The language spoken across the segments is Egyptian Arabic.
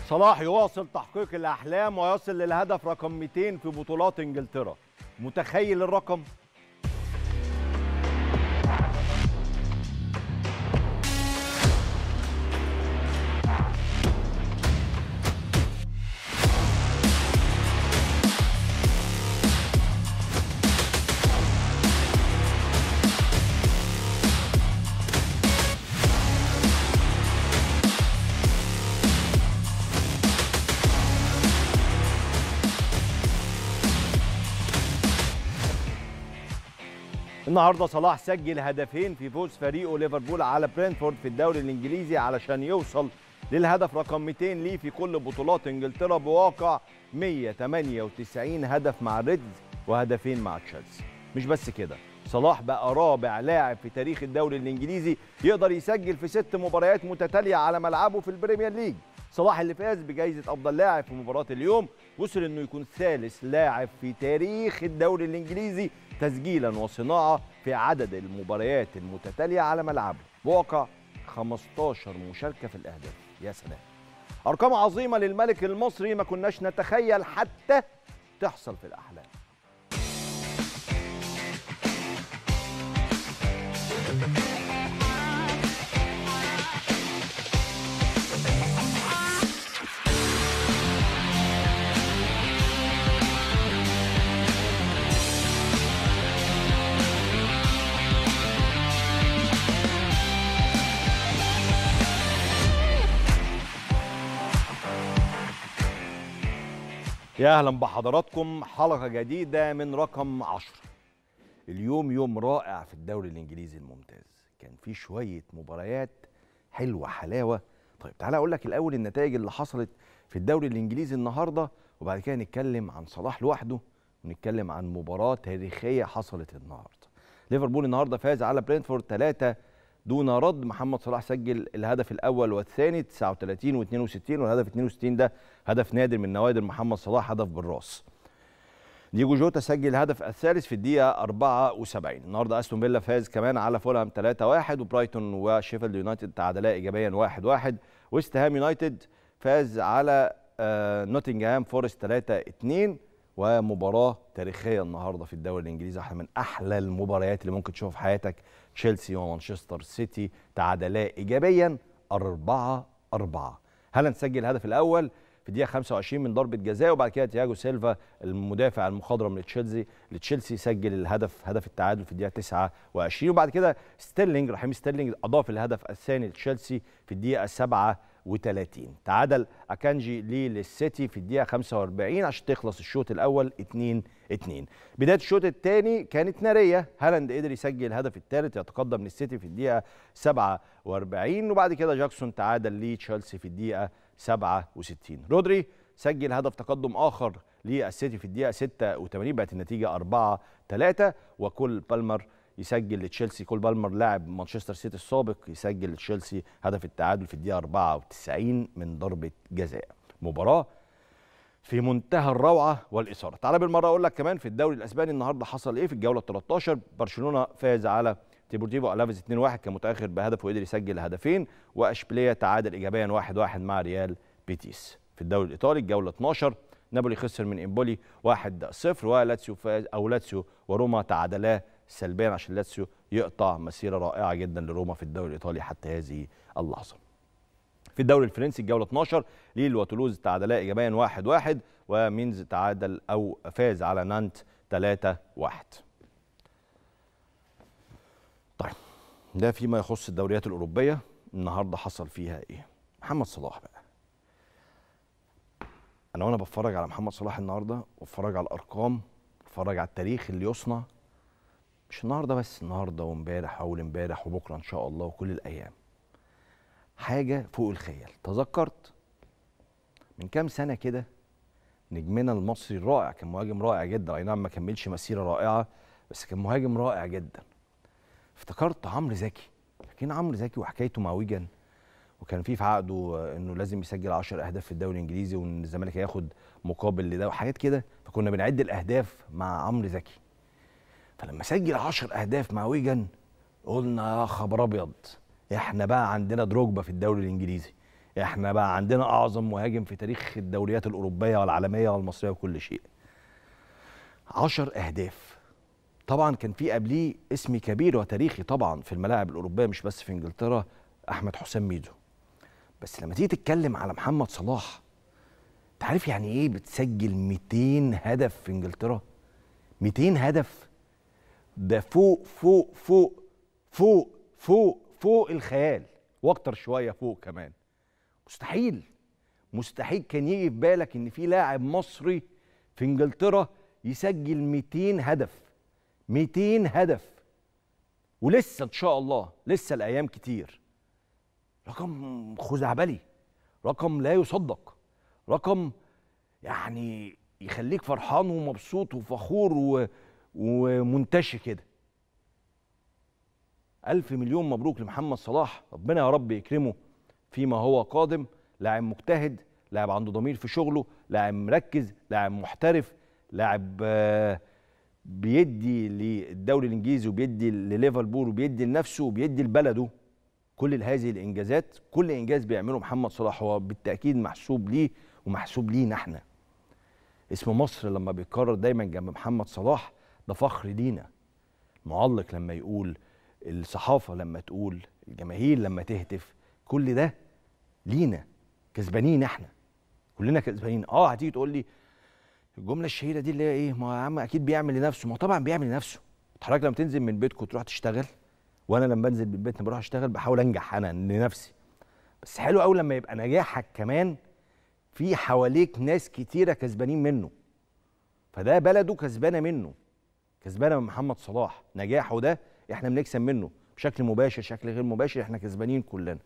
صلاح يواصل تحقيق الأحلام ويصل للهدف رقم 200 في بطولات إنجلترا متخيل الرقم؟ النهارده صلاح سجل هدفين في فوز فريقه ليفربول على برينفورد في الدوري الانجليزي علشان يوصل للهدف رقم 200 ليه في كل بطولات انجلترا بواقع 198 هدف مع الريدز وهدفين مع تشيلسي مش بس كده صلاح بقى رابع لاعب في تاريخ الدوري الانجليزي يقدر يسجل في ست مباريات متتاليه على ملعبه في البريمير ليج صلاح اللي فاز بجائزه افضل لاعب في مباراه اليوم وصل انه يكون ثالث لاعب في تاريخ الدوري الانجليزي تسجيلا وصناعه في عدد المباريات المتتاليه على ملعبه بواقع 15 مشاركه في الاهداف يا سلام ارقام عظيمه للملك المصري ما كناش نتخيل حتى تحصل في الاحلام يا اهلا بحضراتكم حلقه جديده من رقم 10 اليوم يوم رائع في الدوري الانجليزي الممتاز كان في شويه مباريات حلوه حلاوه طيب تعالى اقول لك الاول النتائج اللي حصلت في الدوري الانجليزي النهارده وبعد كده نتكلم عن صلاح لوحده ونتكلم عن مباراه تاريخيه حصلت النهارده ليفربول النهارده فاز على برينفورد 3 دون رد محمد صلاح سجل الهدف الاول والثاني 39 و62 والهدف 62 ده هدف نادر من نوادر محمد صلاح هدف بالراس ديجو جوتا سجل الهدف الثالث في الدقيقه 74 النهارده استون فيلا فاز كمان على فولهام 3-1 وبرايتون وشيفيلد يونايتد تعادلا ايجابيا 1-1 ويست هام يونايتد فاز على آه نوتنغهام فورست 3-2 ومباراه تاريخيه النهارده في الدوري الانجليزي واحده من احلى المباريات اللي ممكن تشوفها في حياتك تشيلسي ومانشستر سيتي تعادلا ايجابيا 4 4 هالاند سجل الهدف الاول في الدقيقه 25 من ضربه جزاء وبعد كده تياجو سيلفا المدافع المخضرم لتشيلسي لتشيلسي سجل الهدف هدف التعادل في الدقيقه 29 وبعد كده ستيرلينج رحيم ستيرلينج اضاف الهدف الثاني لتشيلسي في الدقيقه 37 تعادل اكانجي لي للسيتي في الدقيقه 45 عشان تخلص الشوط الاول 2 2 بدايه الشوط الثاني كانت ناريه هالاند قدر يسجل الهدف الثالث يتقدم للسيتي في الدقيقه 47 وبعد كده جاكسون تعادل لتشيلسي في الدقيقه 67 رودري سجل هدف تقدم اخر للسيتي في الدقيقه 86 بقت النتيجه 4 3 وكل بالمر يسجل لتشيلسي كول بالمر لاعب مانشستر سيتي السابق يسجل لتشيلسي هدف التعادل في الدقيقه 94 من ضربه جزاء مباراه في منتهى الروعه والاثاره تعال بالمره اقول لك كمان في الدوري الاسباني النهارده حصل ايه في الجوله 13 برشلونه فاز على ديبورتيفو الافيز 2-1 كان متاخر بهدف وقدر يسجل هدفين واشبيليه تعادل ايجابيا 1-1 مع ريال بيتيس في الدوري الايطالي الجوله 12 نابولي خسر من امبولي 1-0 ولاتسيو فاز او لاتسيو وروما تعادلا سلبيا عشان لاتسيو يقطع مسيره رائعه جدا لروما في الدوري الايطالي حتى هذه اللحظه. في الدوري الفرنسي الجوله 12 ليل وتولوز تعادلا ايجابيا 1-1 ومينز تعادل او فاز على نانت 3-1. طيب ده فيما يخص الدوريات الاوروبيه النهارده حصل فيها ايه؟ محمد صلاح بقى. انا وانا بتفرج على محمد صلاح النهارده بتفرج على الارقام بتفرج على التاريخ اللي يصنع مش النهارده بس النهارده وامبارح اول امبارح وبكره ان شاء الله وكل الايام حاجه فوق الخيال تذكرت من كام سنه كده نجمنا المصري الرائع كان مهاجم رائع جدا اي نعم ما كملش مسيره رائعه بس كان مهاجم رائع جدا افتكرت عمرو زكي فاكرين عمرو زكي وحكايته مع ويجن وكان في في عقده انه لازم يسجل 10 اهداف في الدوري الانجليزي وان الزمالك هياخد مقابل لده وحاجات كده فكنا بنعد الاهداف مع عمرو زكي فلما سجل 10 اهداف مع ويجن قلنا يا خبر ابيض احنا بقى عندنا دروجبا في الدوري الانجليزي احنا بقى عندنا اعظم مهاجم في تاريخ الدوريات الاوروبيه والعالميه والمصريه وكل شيء عشر اهداف طبعا كان في قبليه اسم كبير وتاريخي طبعا في الملاعب الاوروبيه مش بس في انجلترا احمد حسام ميدو بس لما تيجي تتكلم على محمد صلاح انت عارف يعني ايه بتسجل 200 هدف في انجلترا 200 هدف ده فوق فوق فوق فوق فوق فوق الخيال واكتر شويه فوق كمان مستحيل مستحيل كان يجي في بالك ان في لاعب مصري في انجلترا يسجل 200 هدف 200 هدف ولسه ان شاء الله لسه الايام كتير رقم خزعبلي رقم لا يصدق رقم يعني يخليك فرحان ومبسوط وفخور و... ومنتشي كده ألف مليون مبروك لمحمد صلاح ربنا يا رب يكرمه فيما هو قادم لاعب مجتهد لاعب عنده ضمير في شغله لاعب مركز لاعب محترف لاعب آه، بيدي للدوري الانجليزي وبيدي لليفربول وبيدي لنفسه وبيدي لبلده كل هذه الانجازات كل انجاز بيعمله محمد صلاح هو بالتاكيد محسوب ليه ومحسوب لينا احنا اسم مصر لما بيتكرر دايما جنب محمد صلاح ده فخر لينا المعلق لما يقول الصحافه لما تقول الجماهير لما تهتف كل ده لينا كسبانين احنا كلنا كسبانين اه هتيجي تقول لي الجمله الشهيره دي اللي هي ايه ما يا عم اكيد بيعمل لنفسه ما هو طبعا بيعمل لنفسه حضرتك لما تنزل من بيتكم تروح تشتغل وانا لما بنزل من بيتنا بروح اشتغل بحاول انجح انا لنفسي بس حلو قوي لما يبقى نجاحك كمان في حواليك ناس كتيره كسبانين منه فده بلده كسبانه منه كسبانه من محمد صلاح نجاحه ده احنا بنكسب منه بشكل مباشر شكل غير مباشر احنا كسبانين كلنا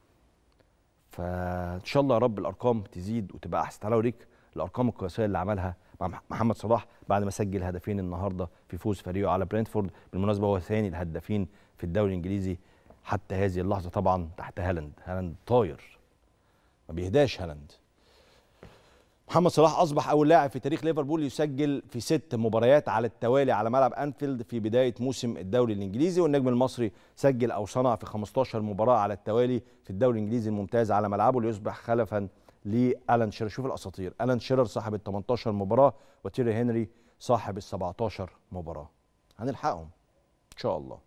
فان شاء الله يا رب الارقام تزيد وتبقى احسن تعالى اوريك الارقام القياسيه اللي عملها مع محمد صلاح بعد ما سجل هدفين النهارده في فوز فريقه على برينتفورد بالمناسبه هو ثاني الهدافين في الدوري الانجليزي حتى هذه اللحظه طبعا تحت هالاند هالاند طاير ما بيهداش هالاند محمد صلاح اصبح اول لاعب في تاريخ ليفربول يسجل في ست مباريات على التوالي على ملعب انفيلد في بدايه موسم الدوري الانجليزي والنجم المصري سجل او صنع في 15 مباراه على التوالي في الدوري الانجليزي الممتاز على ملعبه ليصبح خلفا لالان شيرر شوف الاساطير الان شيرر صاحب ال 18 مباراه وتيري هنري صاحب ال 17 مباراه هنلحقهم ان شاء الله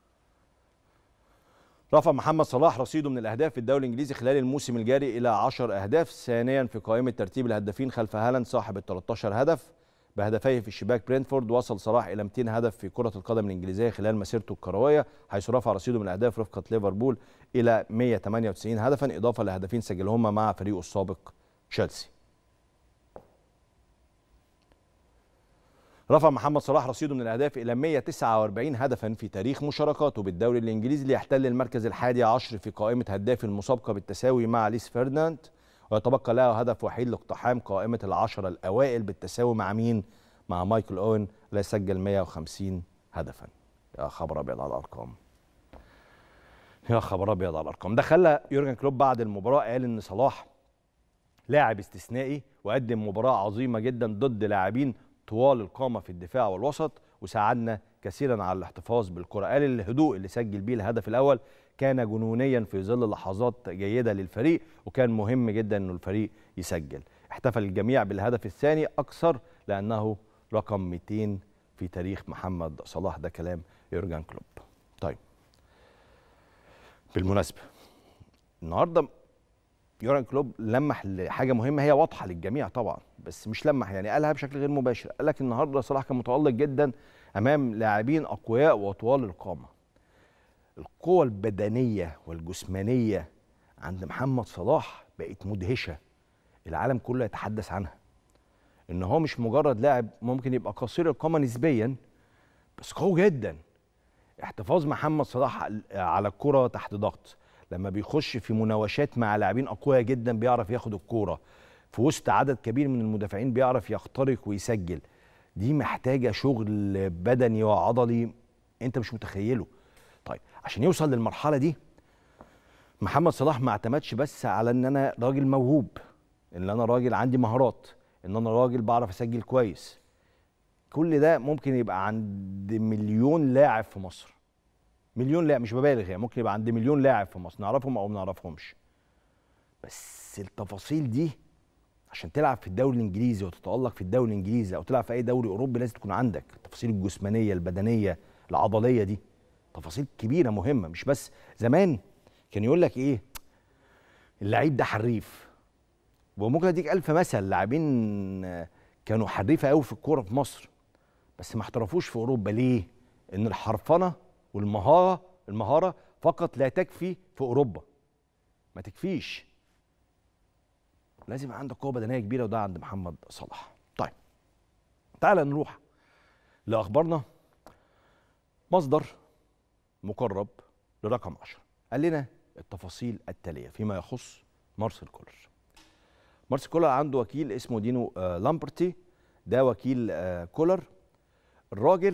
رفع محمد صلاح رصيده من الاهداف في الدوري الانجليزي خلال الموسم الجاري الى 10 اهداف ثانيا في قائمه ترتيب الهدافين خلف هالاند صاحب ال 13 هدف بهدفيه في شباك برينفورد وصل صلاح الى 200 هدف في كره القدم الانجليزيه خلال مسيرته الكرويه حيث رفع رصيده من الاهداف رفقه ليفربول الى 198 هدفا اضافه لهدفين سجلهما مع فريقه السابق تشيلسي رفع محمد صلاح رصيده من الاهداف الى 149 هدفا في تاريخ مشاركاته بالدوري الانجليزي ليحتل المركز الحادي عشر في قائمه هداف المسابقه بالتساوي مع ليس فرديناند ويتبقى له هدف وحيد لاقتحام قائمه العشره الاوائل بالتساوي مع مين؟ مع مايكل اوين اللي سجل 150 هدفا يا خبر ابيض على الارقام يا خبر ابيض على الارقام ده خلى يورجن كلوب بعد المباراه قال ان صلاح لاعب استثنائي وقدم مباراه عظيمه جدا ضد لاعبين طوال القامه في الدفاع والوسط وساعدنا كثيرا على الاحتفاظ بالكره قال الهدوء اللي سجل بيه الهدف الاول كان جنونيا في ظل لحظات جيده للفريق وكان مهم جدا انه الفريق يسجل احتفل الجميع بالهدف الثاني اكثر لانه رقم 200 في تاريخ محمد صلاح ده كلام يورجن كلوب طيب بالمناسبه النهارده يورجن كلوب لمح لحاجه مهمه هي واضحه للجميع طبعا بس مش لمح يعني قالها بشكل غير مباشر قال لك النهارده صلاح كان متالق جدا امام لاعبين اقوياء وطوال القامه القوة البدنية والجسمانية عند محمد صلاح بقت مدهشة العالم كله يتحدث عنها ان هو مش مجرد لاعب ممكن يبقى قصير القامة نسبيا بس قوي جدا احتفاظ محمد صلاح على الكرة تحت ضغط لما بيخش في مناوشات مع لاعبين اقوياء جدا بيعرف ياخد الكوره في وسط عدد كبير من المدافعين بيعرف يخترق ويسجل دي محتاجه شغل بدني وعضلي انت مش متخيله طيب عشان يوصل للمرحله دي محمد صلاح ما اعتمدش بس على ان انا راجل موهوب ان انا راجل عندي مهارات ان انا راجل بعرف اسجل كويس كل ده ممكن يبقى عند مليون لاعب في مصر مليون لاعب مش ببالغ يعني ممكن يبقى عند مليون لاعب في مصر نعرفهم او ما نعرفهمش بس التفاصيل دي عشان تلعب في الدوري الانجليزي وتتالق في الدوري الانجليزي او تلعب في اي دوري اوروبي لازم تكون عندك التفاصيل الجسمانيه البدنيه العضليه دي تفاصيل كبيره مهمه مش بس زمان كان يقول لك ايه اللعيب ده حريف وممكن اديك الف مثل لاعبين كانوا حريفه قوي في الكوره في مصر بس ما احترفوش في اوروبا ليه ان الحرفنه والمهاره المهاره فقط لا تكفي في اوروبا ما تكفيش لازم يبقى عندك قوه بدنيه كبيره وده عند محمد صلاح طيب تعال نروح لاخبارنا مصدر مقرب لرقم 10 قال لنا التفاصيل التاليه فيما يخص مارسيل كولر مارسيل كولر عنده وكيل اسمه دينو آه لامبرتي ده وكيل آه كولر الراجل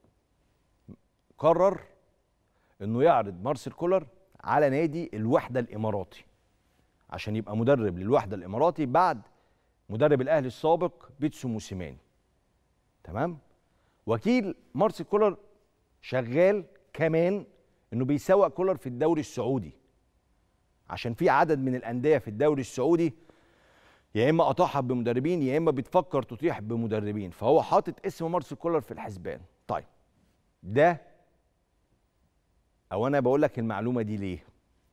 قرر انه يعرض مارسيل كولر على نادي الوحده الاماراتي عشان يبقى مدرب للوحده الاماراتي بعد مدرب الاهلي السابق بيتسو موسيماني تمام وكيل مارسيل كولر شغال كمان انه بيسوق كولر في الدوري السعودي عشان في عدد من الانديه في الدوري السعودي يا اما اطاحت بمدربين يا اما بتفكر تطيح بمدربين فهو حاطط اسم مارسيل كولر في الحسبان طيب ده او انا بقول لك المعلومه دي ليه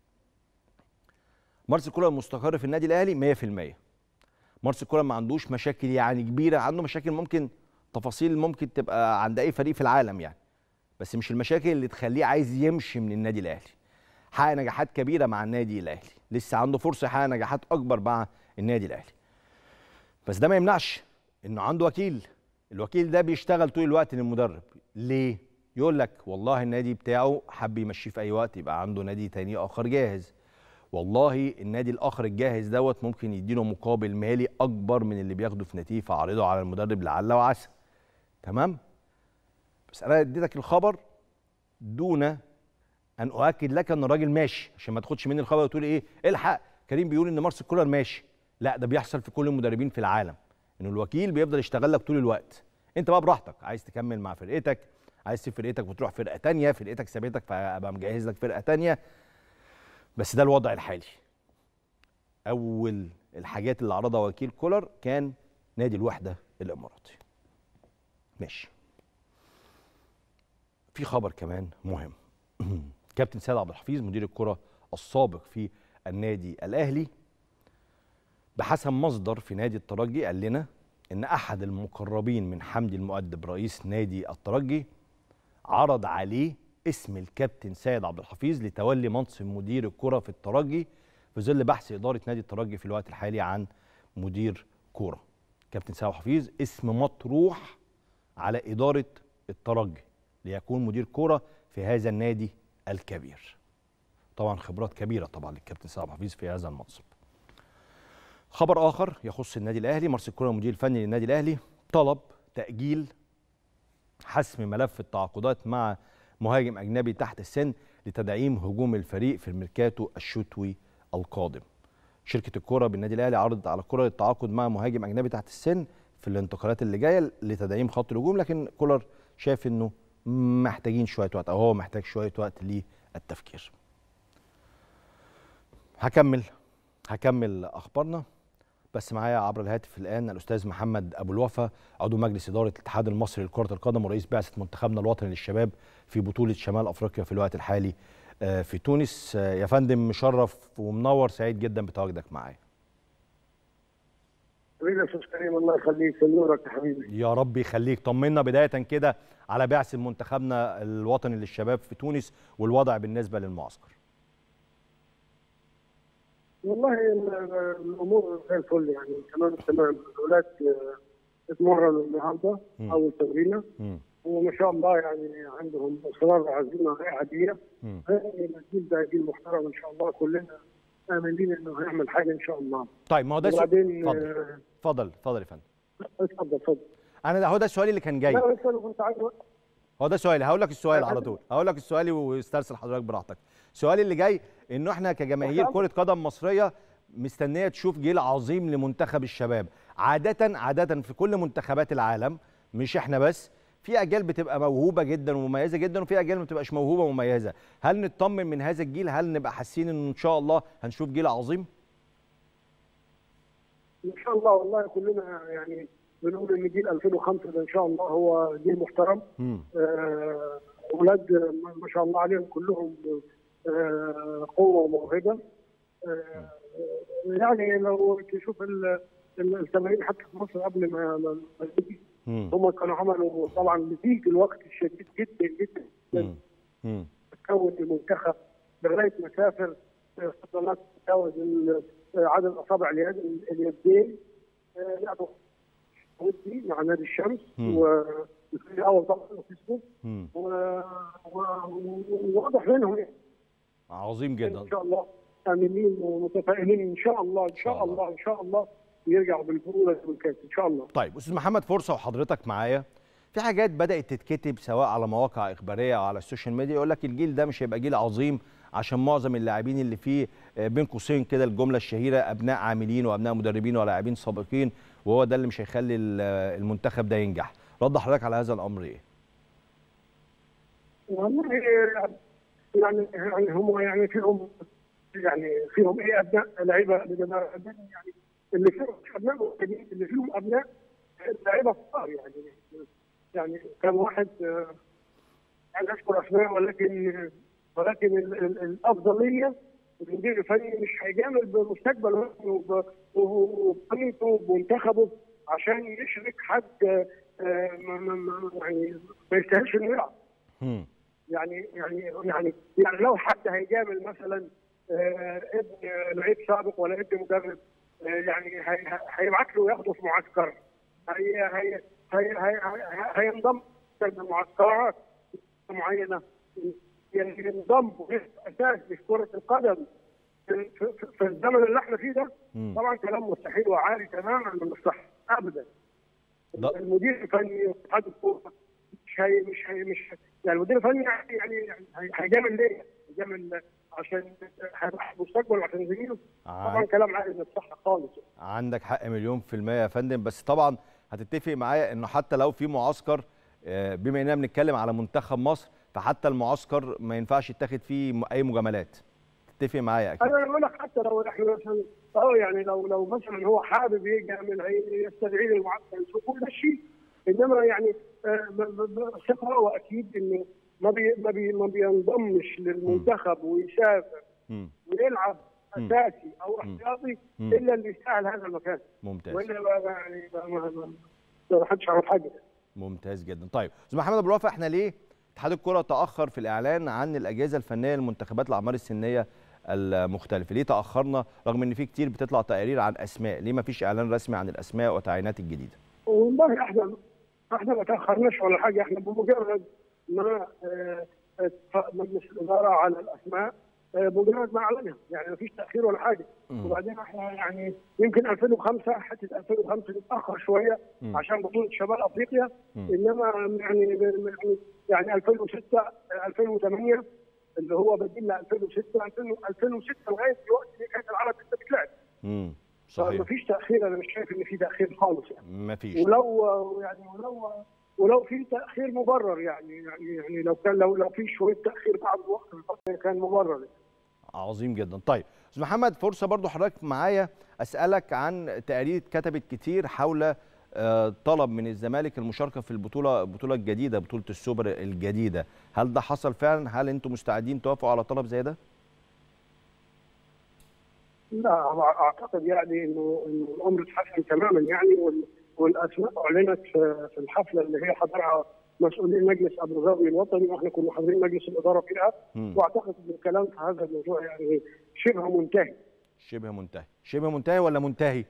مارسيل كولر مستقر في النادي الاهلي 100% مارسيل كولر ما عندوش مشاكل يعني كبيره عنده مشاكل ممكن تفاصيل ممكن تبقى عند اي فريق في العالم يعني بس مش المشاكل اللي تخليه عايز يمشي من النادي الاهلي حقق نجاحات كبيره مع النادي الاهلي لسه عنده فرصه يحقق نجاحات اكبر مع النادي الاهلي بس ده ما يمنعش انه عنده وكيل الوكيل ده بيشتغل طول الوقت للمدرب ليه يقول لك والله النادي بتاعه حب يمشيه في اي وقت يبقى عنده نادي تاني اخر جاهز والله النادي الاخر الجاهز دوت ممكن يديله مقابل مالي اكبر من اللي بياخده في نتيجه فعرضه على المدرب لعل وعسى تمام بس انا اديتك الخبر دون ان اؤكد لك ان الراجل ماشي عشان ما تاخدش مني الخبر وتقول ايه الحق كريم بيقول ان مارسيل كولر ماشي لا ده بيحصل في كل المدربين في العالم ان الوكيل بيفضل يشتغل لك طول الوقت انت بقى براحتك عايز تكمل مع فرقتك عايز تسيب فرقتك وتروح فرقه تانية فرقتك سابتك فابقى مجهز لك فرقه تانية بس ده الوضع الحالي اول الحاجات اللي عرضها وكيل كولر كان نادي الوحده الاماراتي ماشي في خبر كمان مهم كابتن سيد عبد الحفيظ مدير الكره السابق في النادي الاهلي بحسب مصدر في نادي الترجي قال لنا ان احد المقربين من حمدي المؤدب رئيس نادي الترجي عرض عليه اسم الكابتن سيد عبد الحفيظ لتولي منصب مدير الكره في الترجي في ظل بحث اداره نادي الترجي في الوقت الحالي عن مدير كوره كابتن سيد عبد الحفيظ اسم مطروح على اداره الترجي ليكون مدير كوره في هذا النادي الكبير طبعا خبرات كبيره طبعا للكابتن سيد عبد الحفيظ في هذا المنصب خبر اخر يخص النادي الاهلي مارسيل كولر المدير الفني للنادي الاهلي طلب تاجيل حسم ملف التعاقدات مع مهاجم اجنبي تحت السن لتدعيم هجوم الفريق في الميركاتو الشتوي القادم شركه الكره بالنادي الاهلي عرضت على كولر التعاقد مع مهاجم اجنبي تحت السن في الانتقالات اللي جايه لتدعيم خط الهجوم لكن كولر شايف انه محتاجين شويه وقت او هو محتاج شويه وقت للتفكير هكمل هكمل اخبارنا بس معايا عبر الهاتف الان الاستاذ محمد ابو الوفا عضو مجلس اداره الاتحاد المصري لكره القدم ورئيس بعثه منتخبنا الوطني للشباب في بطوله شمال افريقيا في الوقت الحالي في تونس يا فندم مشرف ومنور سعيد جدا بتواجدك معايا حبيبي يا استاذ كريم الله يخليك نورك يا حبيبي يا رب يخليك طمنا بدايه كده على بعث منتخبنا الوطني للشباب في تونس والوضع بالنسبه للمعسكر والله الامور زي الفل يعني تمام تمام الاولاد اتمرنوا النهارده اول تمرينه وما شاء الله يعني عندهم اصرار وعزيمه غير عاديه الجيل ده جيل محترم ان شاء الله كلنا امنين انه هيعمل حاجه ان شاء الله طيب ما هو ده وبعدين اتفضل اتفضل اتفضل يا فندم اتفضل اتفضل انا ده هو ده السؤال اللي كان جاي لا بس انا كنت عايز هو ده سؤالي هقول لك السؤال على طول هقول لك السؤال واسترسل حضرتك براحتك السؤال اللي جاي انه احنا كجماهير كره قدم مصريه مستنيه تشوف جيل عظيم لمنتخب الشباب عاده عاده في كل منتخبات العالم مش احنا بس في اجيال بتبقى موهوبه جدا ومميزه جدا وفي اجيال ما بتبقاش موهوبه ومميزه هل نطمن من هذا الجيل هل نبقى حاسين ان ان شاء الله هنشوف جيل عظيم ان شاء الله والله كلنا يعني بنقول ان جيل 2005 ده ان شاء الله هو جيل محترم مم. آه، اولاد ما شاء الله عليهم كلهم آه، قوه وموهبه آه، يعني لو تشوف ال- ال- التمارين حتى في مصر قبل ما ما- ما تيجي مم. هم كانوا عملوا طبعا نتيجه الوقت الشديد جدا جدا مم. مم. تكون المنتخب لغايه ما سافر آه، فضلات تتجاوز ال- آه، عدد اصابع اليد اليدين آه، لعبوا ودي مع نادي الشمس مم. وفي اول طبعا وكسبوا مم. و- و- وواضح منهم يعني عظيم جدا ان شاء الله امنين ومتفائلين ان شاء الله ان شاء الله ان شاء الله يرجعوا بالبطوله والكاس ان شاء الله طيب استاذ محمد فرصه وحضرتك معايا في حاجات بدات تتكتب سواء على مواقع اخباريه او على السوشيال ميديا يقول لك الجيل ده مش هيبقى جيل عظيم عشان معظم اللاعبين اللي فيه آه، بين قوسين كده الجمله الشهيره ابناء عاملين وابناء مدربين ولاعبين سابقين وهو ده اللي مش هيخلي ال- المنتخب ده ينجح رد حضرتك على هذا الامر ايه والله يعني يعني هم يعني فيهم يعني فيهم ايه ابناء لعيبه يعني اللي فيهم مش ابناء مؤمنين، اللي فيهم ابناء لعيبه صغار يعني يعني كان واحد آه، عايز اذكر اسماء ولكن ولكن ال- ال- الافضليه المدير الفني مش هيجامل بمستقبل وب- وبقيمته وبمنتخبه عشان يشرك حد آه، آه، ما- ما- ما- يعني ما يستاهلش انه يلعب هم. يعني يعني يعني يعني لو حد هيجامل مثلا آه، ابن لعيب سابق ولا ابن مدرب آه، يعني هي- هي- هيبعت له ياخده في معسكر هي هي هي هي هي- هينضم لمعسكرات معينه يعني ينضم اساس في كره القدم في, في, في الزمن اللي احنا فيه ده مم. طبعا كلام مستحيل وعالي تماما من الصح ابدا ده- المدير الفني واتحاد الكوره مش هي مش هي مش يعني المدير الفني يعني يعني يعني هيجامل ليه؟ هيجامل عشان هيبقى مستقبل وعشان زميله طبعا عن- كلام عالي من الصح خالص عندك حق مليون في المية يا فندم بس طبعا هتتفق معايا انه حتى لو في معسكر آه، بما اننا بنتكلم على منتخب مصر فحتى المعسكر ما ينفعش يتاخد فيه م- اي مجاملات تتفق معايا اكيد انا بقول لك حتى لو احنا مثلا اه يعني لو لو مثلا هو حابب يجامل هي- يستدعي للمعسكر يشوفوا ده شيء انما يعني آه، ب- ب- ب- ثقه واكيد انه ما بي ما بي ما بينضمش للمنتخب ويسافر مم. ويلعب مم. اساسي او مم. احتياطي مم. الا اللي يستاهل هذا المكان ممتاز والا ما ما- يعني ما- ما ما- ما حدش عارف حاجه ممتاز جدا طيب استاذ محمد ابو الوفا احنا ليه اتحاد الكره تاخر في الاعلان عن الاجهزه الفنيه للمنتخبات الاعمار السنيه المختلفه ليه تاخرنا رغم ان في كتير بتطلع تقارير عن اسماء ليه ما فيش اعلان رسمي عن الاسماء والتعيينات الجديده والله احنا احنا ما تاخرناش ولا حاجه احنا بمجرد ما آه، اتفق مجلس الاداره على الاسماء آه، بمجرد ما اعلنها يعني ما فيش تاخير ولا حاجه مم. وبعدين احنا يعني يمكن 2005 حته 2005 تتاخر شويه مم. عشان بطوله شمال افريقيا مم. انما يعني يعني يعني 2006 آه، 2008 اللي هو بديل ل 2006 2000 2006 لغايه دلوقتي كاس العالم لسه بتلعب امم فما صحيح فيش تاخير انا مش شايف ان في تاخير خالص يعني ما فيش ولو يعني ولو ولو في تاخير مبرر يعني يعني يعني لو كان لو لو في شويه تاخير بعد الوقت الفترة كان مبرر عظيم جدا طيب استاذ محمد فرصه برضو حضرتك معايا اسالك عن تقارير اتكتبت كتير حول آه، طلب من الزمالك المشاركه في البطوله البطوله الجديده بطوله السوبر الجديده هل ده حصل فعلا هل انتم مستعدين توافقوا على طلب زي ده لا اعتقد يعني انه انه الامر اتحسن تماما يعني وال- والاسماء اعلنت في في الحفله اللي هي حضرها مسؤولين مجلس ابو ظبي الوطني واحنا كنا حاضرين مجلس الاداره فيها مم. واعتقد ان الكلام في هذا الموضوع يعني شبه منتهي شبه منتهي شبه منتهي ولا منتهي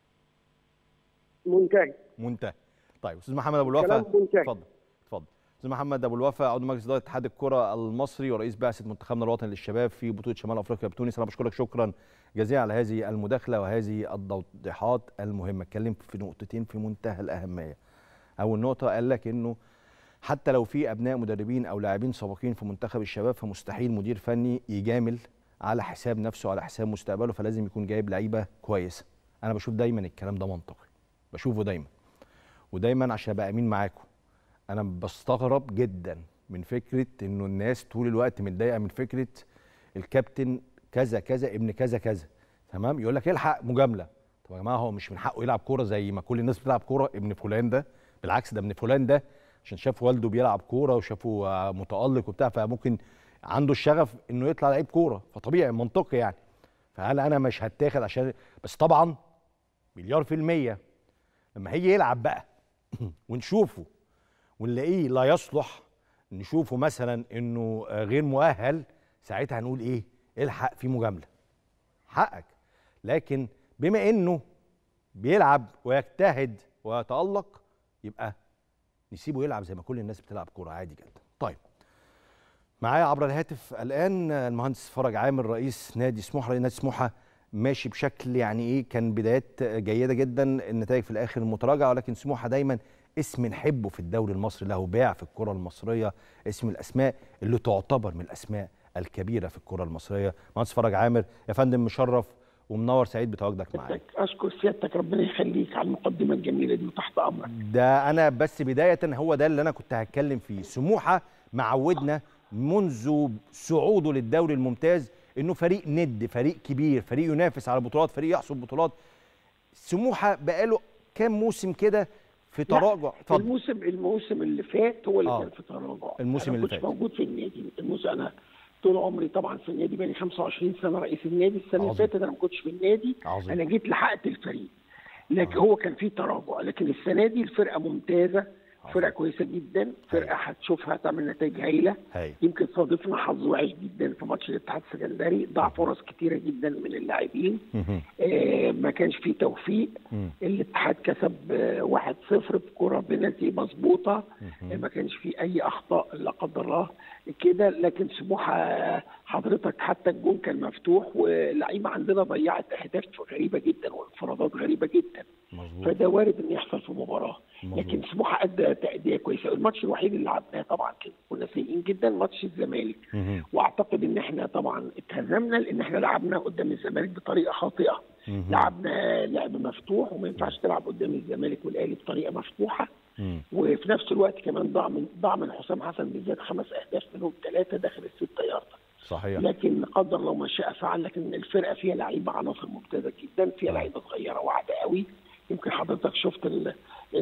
منتهي منتهي طيب استاذ محمد ابو الوفا كلام منتهي. اتفضل اتفضل استاذ محمد ابو الوفا عضو مجلس اداره اتحاد الكره المصري ورئيس بعثه منتخبنا الوطني للشباب في بطوله شمال افريقيا بتونس انا بشكرك شكرا جزيلا على هذه المداخله وهذه التوضيحات المهمه اتكلم في نقطتين في منتهى الاهميه اول نقطه قال لك انه حتى لو في ابناء مدربين او لاعبين سابقين في منتخب الشباب فمستحيل مدير فني يجامل على حساب نفسه على حساب مستقبله فلازم يكون جايب لعيبه كويسه انا بشوف دايما الكلام ده منطقي بشوفه دايما ودايما عشان ابقى امين معاكم انا بستغرب جدا من فكره انه الناس طول الوقت متضايقه من فكره الكابتن كذا كذا ابن كذا كذا تمام يقول لك الحق مجامله طب يا جماعه هو مش من حقه يلعب كوره زي ما كل الناس بتلعب كوره ابن فلان ده بالعكس ده ابن فلان ده عشان شاف والده بيلعب كوره وشافه آه، متالق وبتاع فممكن عنده الشغف انه يطلع لعيب كوره فطبيعي منطقي يعني فهل انا مش هتاخد عشان بس طبعا مليار في الميه لما هيجي يلعب بقى ونشوفه ونلاقيه لا يصلح نشوفه مثلا انه آه، غير مؤهل ساعتها هنقول ايه الحق في مجامله حقك لكن بما انه بيلعب ويجتهد ويتالق يبقى نسيبه يلعب زي ما كل الناس بتلعب كوره عادي جدا طيب معايا عبر الهاتف الان المهندس فرج عامر رئيس نادي سموحه نادي سموحه ماشي بشكل يعني ايه كان بدايات جيده جدا النتائج في الاخر متراجعه ولكن سموحه دايما اسم نحبه في الدوري المصري له باع في الكره المصريه اسم الاسماء اللي تعتبر من الاسماء الكبيره في الكره المصريه مهندس فرج عامر يا فندم مشرف ومنور سعيد بتواجدك معايا اشكر سيادتك ربنا يخليك على المقدمه الجميله دي وتحت امرك ده انا بس بدايه هو ده اللي انا كنت هتكلم فيه سموحه معودنا منذ صعوده للدوري الممتاز انه فريق ند فريق كبير فريق ينافس على بطولات فريق يحصد بطولات سموحه بقاله كام موسم كده في تراجع اتفضل الموسم الموسم اللي فات هو اللي آه. كان في تراجع الموسم اللي فات فات. موجود في النادي الموسم انا طول عمري طبعا في النادي بقالي 25 سنه رئيس النادي السنه اللي عظيم. فاتت انا ما كنتش في النادي عظيم. انا جيت لحقت الفريق لكن هو كان في تراجع لكن السنه دي الفرقه ممتازه فرقه كويسه جدا فرقه هتشوفها هتعمل نتائج هايله هاي يمكن صادفنا حظ وحش جدا في ماتش الاتحاد السكندري ضاع فرص كتيره جدا من اللاعبين مهم. آه، ما كانش فيه توفيق مم. الاتحاد كسب آه، 1-0 بكره بنالتي مظبوطه آه، ما كانش فيه اي اخطاء لا قدر الله كده لكن سموحه آه، حضرتك حتى الجون كان مفتوح واللعيبه عندنا ضيعت اهداف غريبه جدا وانفرادات غريبه جدا مظبوط فده وارد ان يحصل في مباراه مظبوط. لكن سموحه ادى تاديه كويسه الماتش الوحيد اللي لعبناه طبعا كان كنا سيئين جدا ماتش الزمالك مهم. واعتقد ان احنا طبعا اتهزمنا لان احنا لعبنا قدام الزمالك بطريقه خاطئه مهم. لعبنا لعب مفتوح وما ينفعش تلعب قدام الزمالك والاهلي بطريقه مفتوحه مم. وفي نفس الوقت كمان ضاع من ضاع من حسام حسن بالذات خمس اهداف منهم ثلاثه داخل الست يارده صحيح لكن قدر الله ما شاء فعل لكن الفرقه فيها لعيبه عناصر ممتازه جدا فيها لعيبه صغيره واعده قوي يمكن حضرتك شفت ال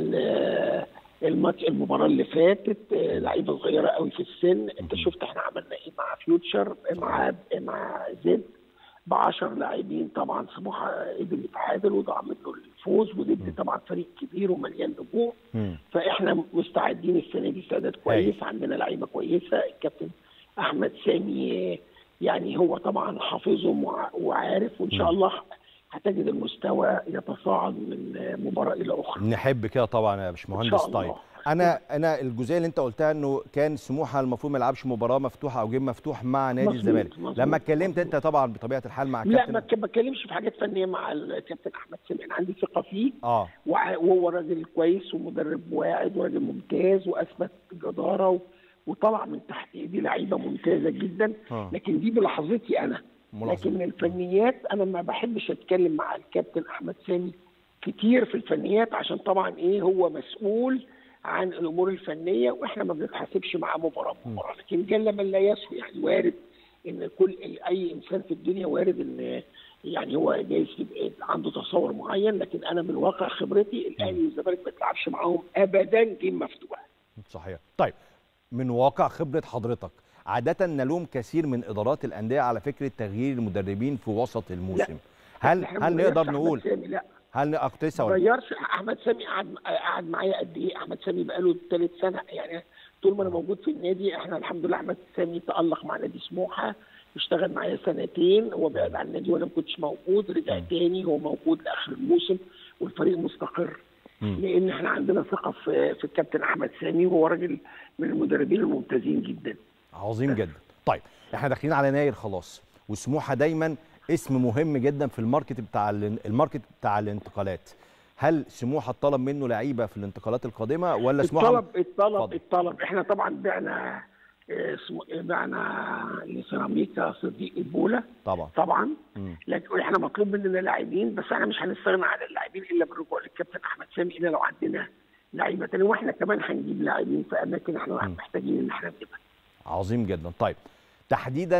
ال الماتش المباراه اللي فاتت آه، لعيبه صغيره قوي في السن انت شفت احنا عملنا ايه مع فيوتشر مع مع زد ب 10 لاعبين طبعا سموحه قدر يتعادل وضاع منه الفوز وزد طبعا فريق كبير ومليان نجوم مم. فاحنا مستعدين السنه دي استعداد كويس عندنا لعيبه كويسه الكابتن احمد سامي يعني هو طبعا حافظهم وع- وعارف وان شاء الله هتجد المستوى يتصاعد من مباراه الى اخرى نحب كده طبعا يا باشمهندس إن شاء الله. طيب انا انا الجزئيه اللي انت قلتها انه كان سموحه المفروض ما يلعبش مباراه مفتوحه او جيم مفتوح مع نادي مظبوط، الزمالك مظبوط، لما اتكلمت مظبوط. انت طبعا بطبيعه الحال مع لا كابتن ما ك- بتكلمش في حاجات فنيه مع الكابتن احمد سامي انا عندي ثقه فيه اه وع- وهو راجل كويس ومدرب واعد وراجل ممتاز واثبت جداره و- وطلع من تحت ايدي لعيبه ممتازه جدا آه. لكن دي بلحظتي انا ملاحظة. لكن الفنيات انا ما بحبش اتكلم مع الكابتن احمد سامي كتير في الفنيات عشان طبعا ايه هو مسؤول عن الامور الفنيه واحنا ما بنتحاسبش معاه مباراه بمباراه لكن جل من لا يسهو يعني وارد ان كل اي انسان في الدنيا وارد ان يعني هو جايز يبقى عنده تصور معين لكن انا من واقع خبرتي الاهلي والزمالك ما تلعبش معاهم ابدا جيم مفتوح صحيح طيب من واقع خبره حضرتك عاده نلوم كثير من ادارات الانديه على فكره تغيير المدربين في وسط الموسم هل إحنا هل ما نقدر بنغيرش أحمد نقول سامي لا هل ن- كنت لسه ما هقول- غيرش احمد سامي قعد قعد معايا قد ايه احمد سامي بقاله ثالث سنه يعني طول ما انا موجود في النادي احنا الحمد لله احمد سامي تالق مع نادي سموحه اشتغل معايا سنتين هو بعد عن النادي وانا ما كنتش موجود رجع تاني هو موجود لاخر الموسم والفريق مستقر مم. لان احنا عندنا ثقه في في الكابتن احمد سامي وهو راجل من المدربين الممتازين جدا عظيم جدا طيب احنا داخلين على يناير خلاص وسموحه دايما اسم مهم جدا في الماركت بتاع ال- الماركت بتاع الانتقالات هل سموحه طلب منه لعيبه في الانتقالات القادمه ولا سموحه الطلب الطلب اتفضل. الطلب احنا طبعا بعنا آه، اسمه إيه، بعنا لسيراميكا صديق البوله طبعا طبعا مم. لكن احنا مطلوب مننا لاعبين بس احنا مش هنستغنى عن اللاعبين الا بالرجوع للكابتن احمد سامي الا لو عندنا لعيبه تاني واحنا كمان هنجيب لاعبين في اماكن احنا محتاجين ان احنا نجيبها عظيم جدا طيب تحديدا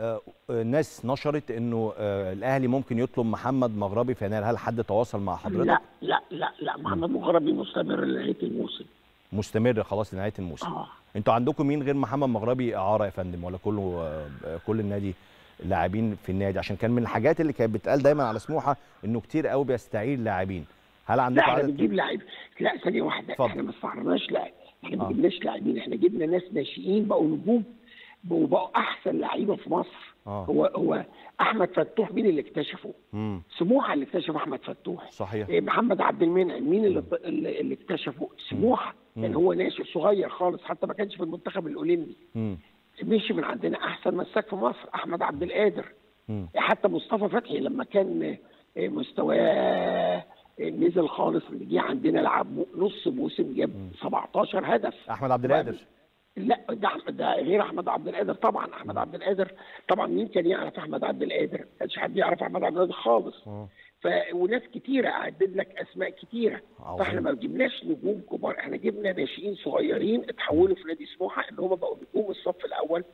آه، آه، ناس نشرت انه آه، الاهلي ممكن يطلب محمد مغربي في يناير هل حد تواصل مع حضرتك لا لا لا لا محمد مغربي مستمر لنهايه الموسم مستمر خلاص لنهايه الموسم اه انتوا عندكم مين غير محمد مغربي اعاره يا فندم ولا كله آه، كل النادي لاعبين في النادي عشان كان من الحاجات اللي كانت بتقال دايما على سموحه انه كتير قوي بيستعير لاعبين هل لا عندكم احنا عدد بنجيب لاعب لا ثانيه واحده اتفضل. احنا ما استعرناش لاعب احنا ما آه. جبناش لاعبين احنا جبنا ناس ناشئين بقوا نجوم وبقوا احسن لعيبه في مصر اه هو هو احمد فتوح مين اللي اكتشفه؟ امم سموحه اللي اكتشف احمد فتوح صحيح إيه، محمد عبد المنعم مين اللي اللي اللي اكتشفه؟ سموحه كان هو ناشئ صغير خالص حتى ما كانش في المنتخب الاولمبي امم مشي من عندنا احسن مساك في مصر احمد عبد القادر امم حتى مصطفى فتحي لما كان آه، مستواه آه، نزل خالص اللي جه عندنا لعب نص موسم جاب 17 هدف احمد عبد القادر لا ده أحمد- ده غير احمد عبد القادر طبعا احمد عبد القادر طبعا مين كان يعرف احمد عبد القادر؟ ما كانش حد يعرف احمد عبد القادر خالص اه ف وناس كتيره اعدد لك اسماء كتيره عظيم. فاحنا ما جبناش نجوم كبار احنا جبنا ناشئين صغيرين اتحولوا في نادي سموحه ان هم بقوا نجوم الصف الاول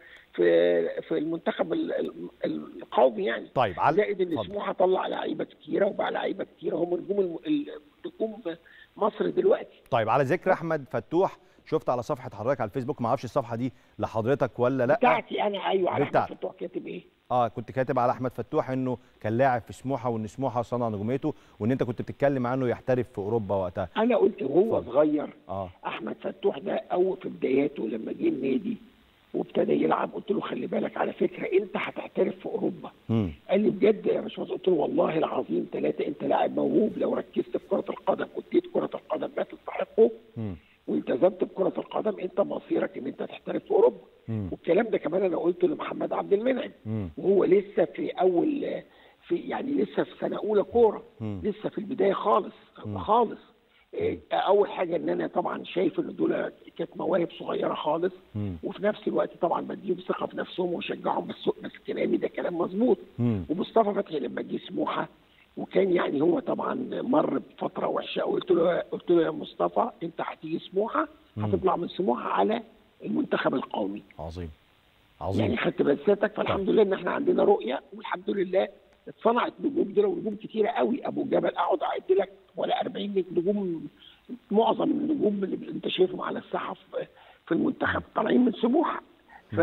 في في المنتخب ال- ال- القومي يعني طيب على زائد ان اتفضل. سموحه طلع لعيبه كتيره وبقى لعيبه كتيره هم نجوم الم- ال- نجوم مصر دلوقتي طيب على ذكر احمد فتوح شفت على صفحه حضرتك على الفيسبوك ما اعرفش الصفحه دي لحضرتك ولا لا بتاعتي انا ايوه على بتاعتك. احمد فتوح كاتب ايه؟ اه كنت كاتب على احمد فتوح انه كان لاعب في سموحه وان سموحه صنع نجوميته وان انت كنت بتتكلم عنه يحترف في اوروبا وقتها انا قلت وهو اتفضل. صغير اه احمد فتوح ده اول في بداياته لما جه النادي وابتدى يلعب قلت له خلي بالك على فكره انت هتحترف في اوروبا امم قال لي بجد يا باشمهندس قلت له والله العظيم ثلاثه انت لاعب موهوب لو ركزت في كره القدم واديت كره القدم ما تستحقه امم والتزمت بكره القدم انت مصيرك ان انت تحترف في اوروبا مم. والكلام ده كمان انا قلته لمحمد عبد المنعم مم. وهو لسه في اول في يعني لسه في سنه اولى كوره مم. لسه في البدايه خالص خالص إيه، اول حاجه ان انا طبعا شايف ان دول كانت مواهب صغيره خالص مم. وفي نفس الوقت طبعا بديهم ثقه في نفسهم واشجعهم بس بس كلامي ده كلام مظبوط مم. ومصطفى فتحي لما جه سموحه وكان يعني هو طبعا مر بفتره وحشه قلت له قلت له يا مصطفى انت هتيجي سموحه هتطلع من سموحه على المنتخب القومي عظيم يعني عظيم خدت بساتك فالحمد لله ان احنا عندنا رؤيه والحمد لله اتصنعت نجوم دول ونجوم كتيره قوي ابو جبل اقعد اعد لك ولا 40 نجوم معظم النجوم اللي انت شايفهم على الساحه في- في المنتخب طالعين من سموحه ف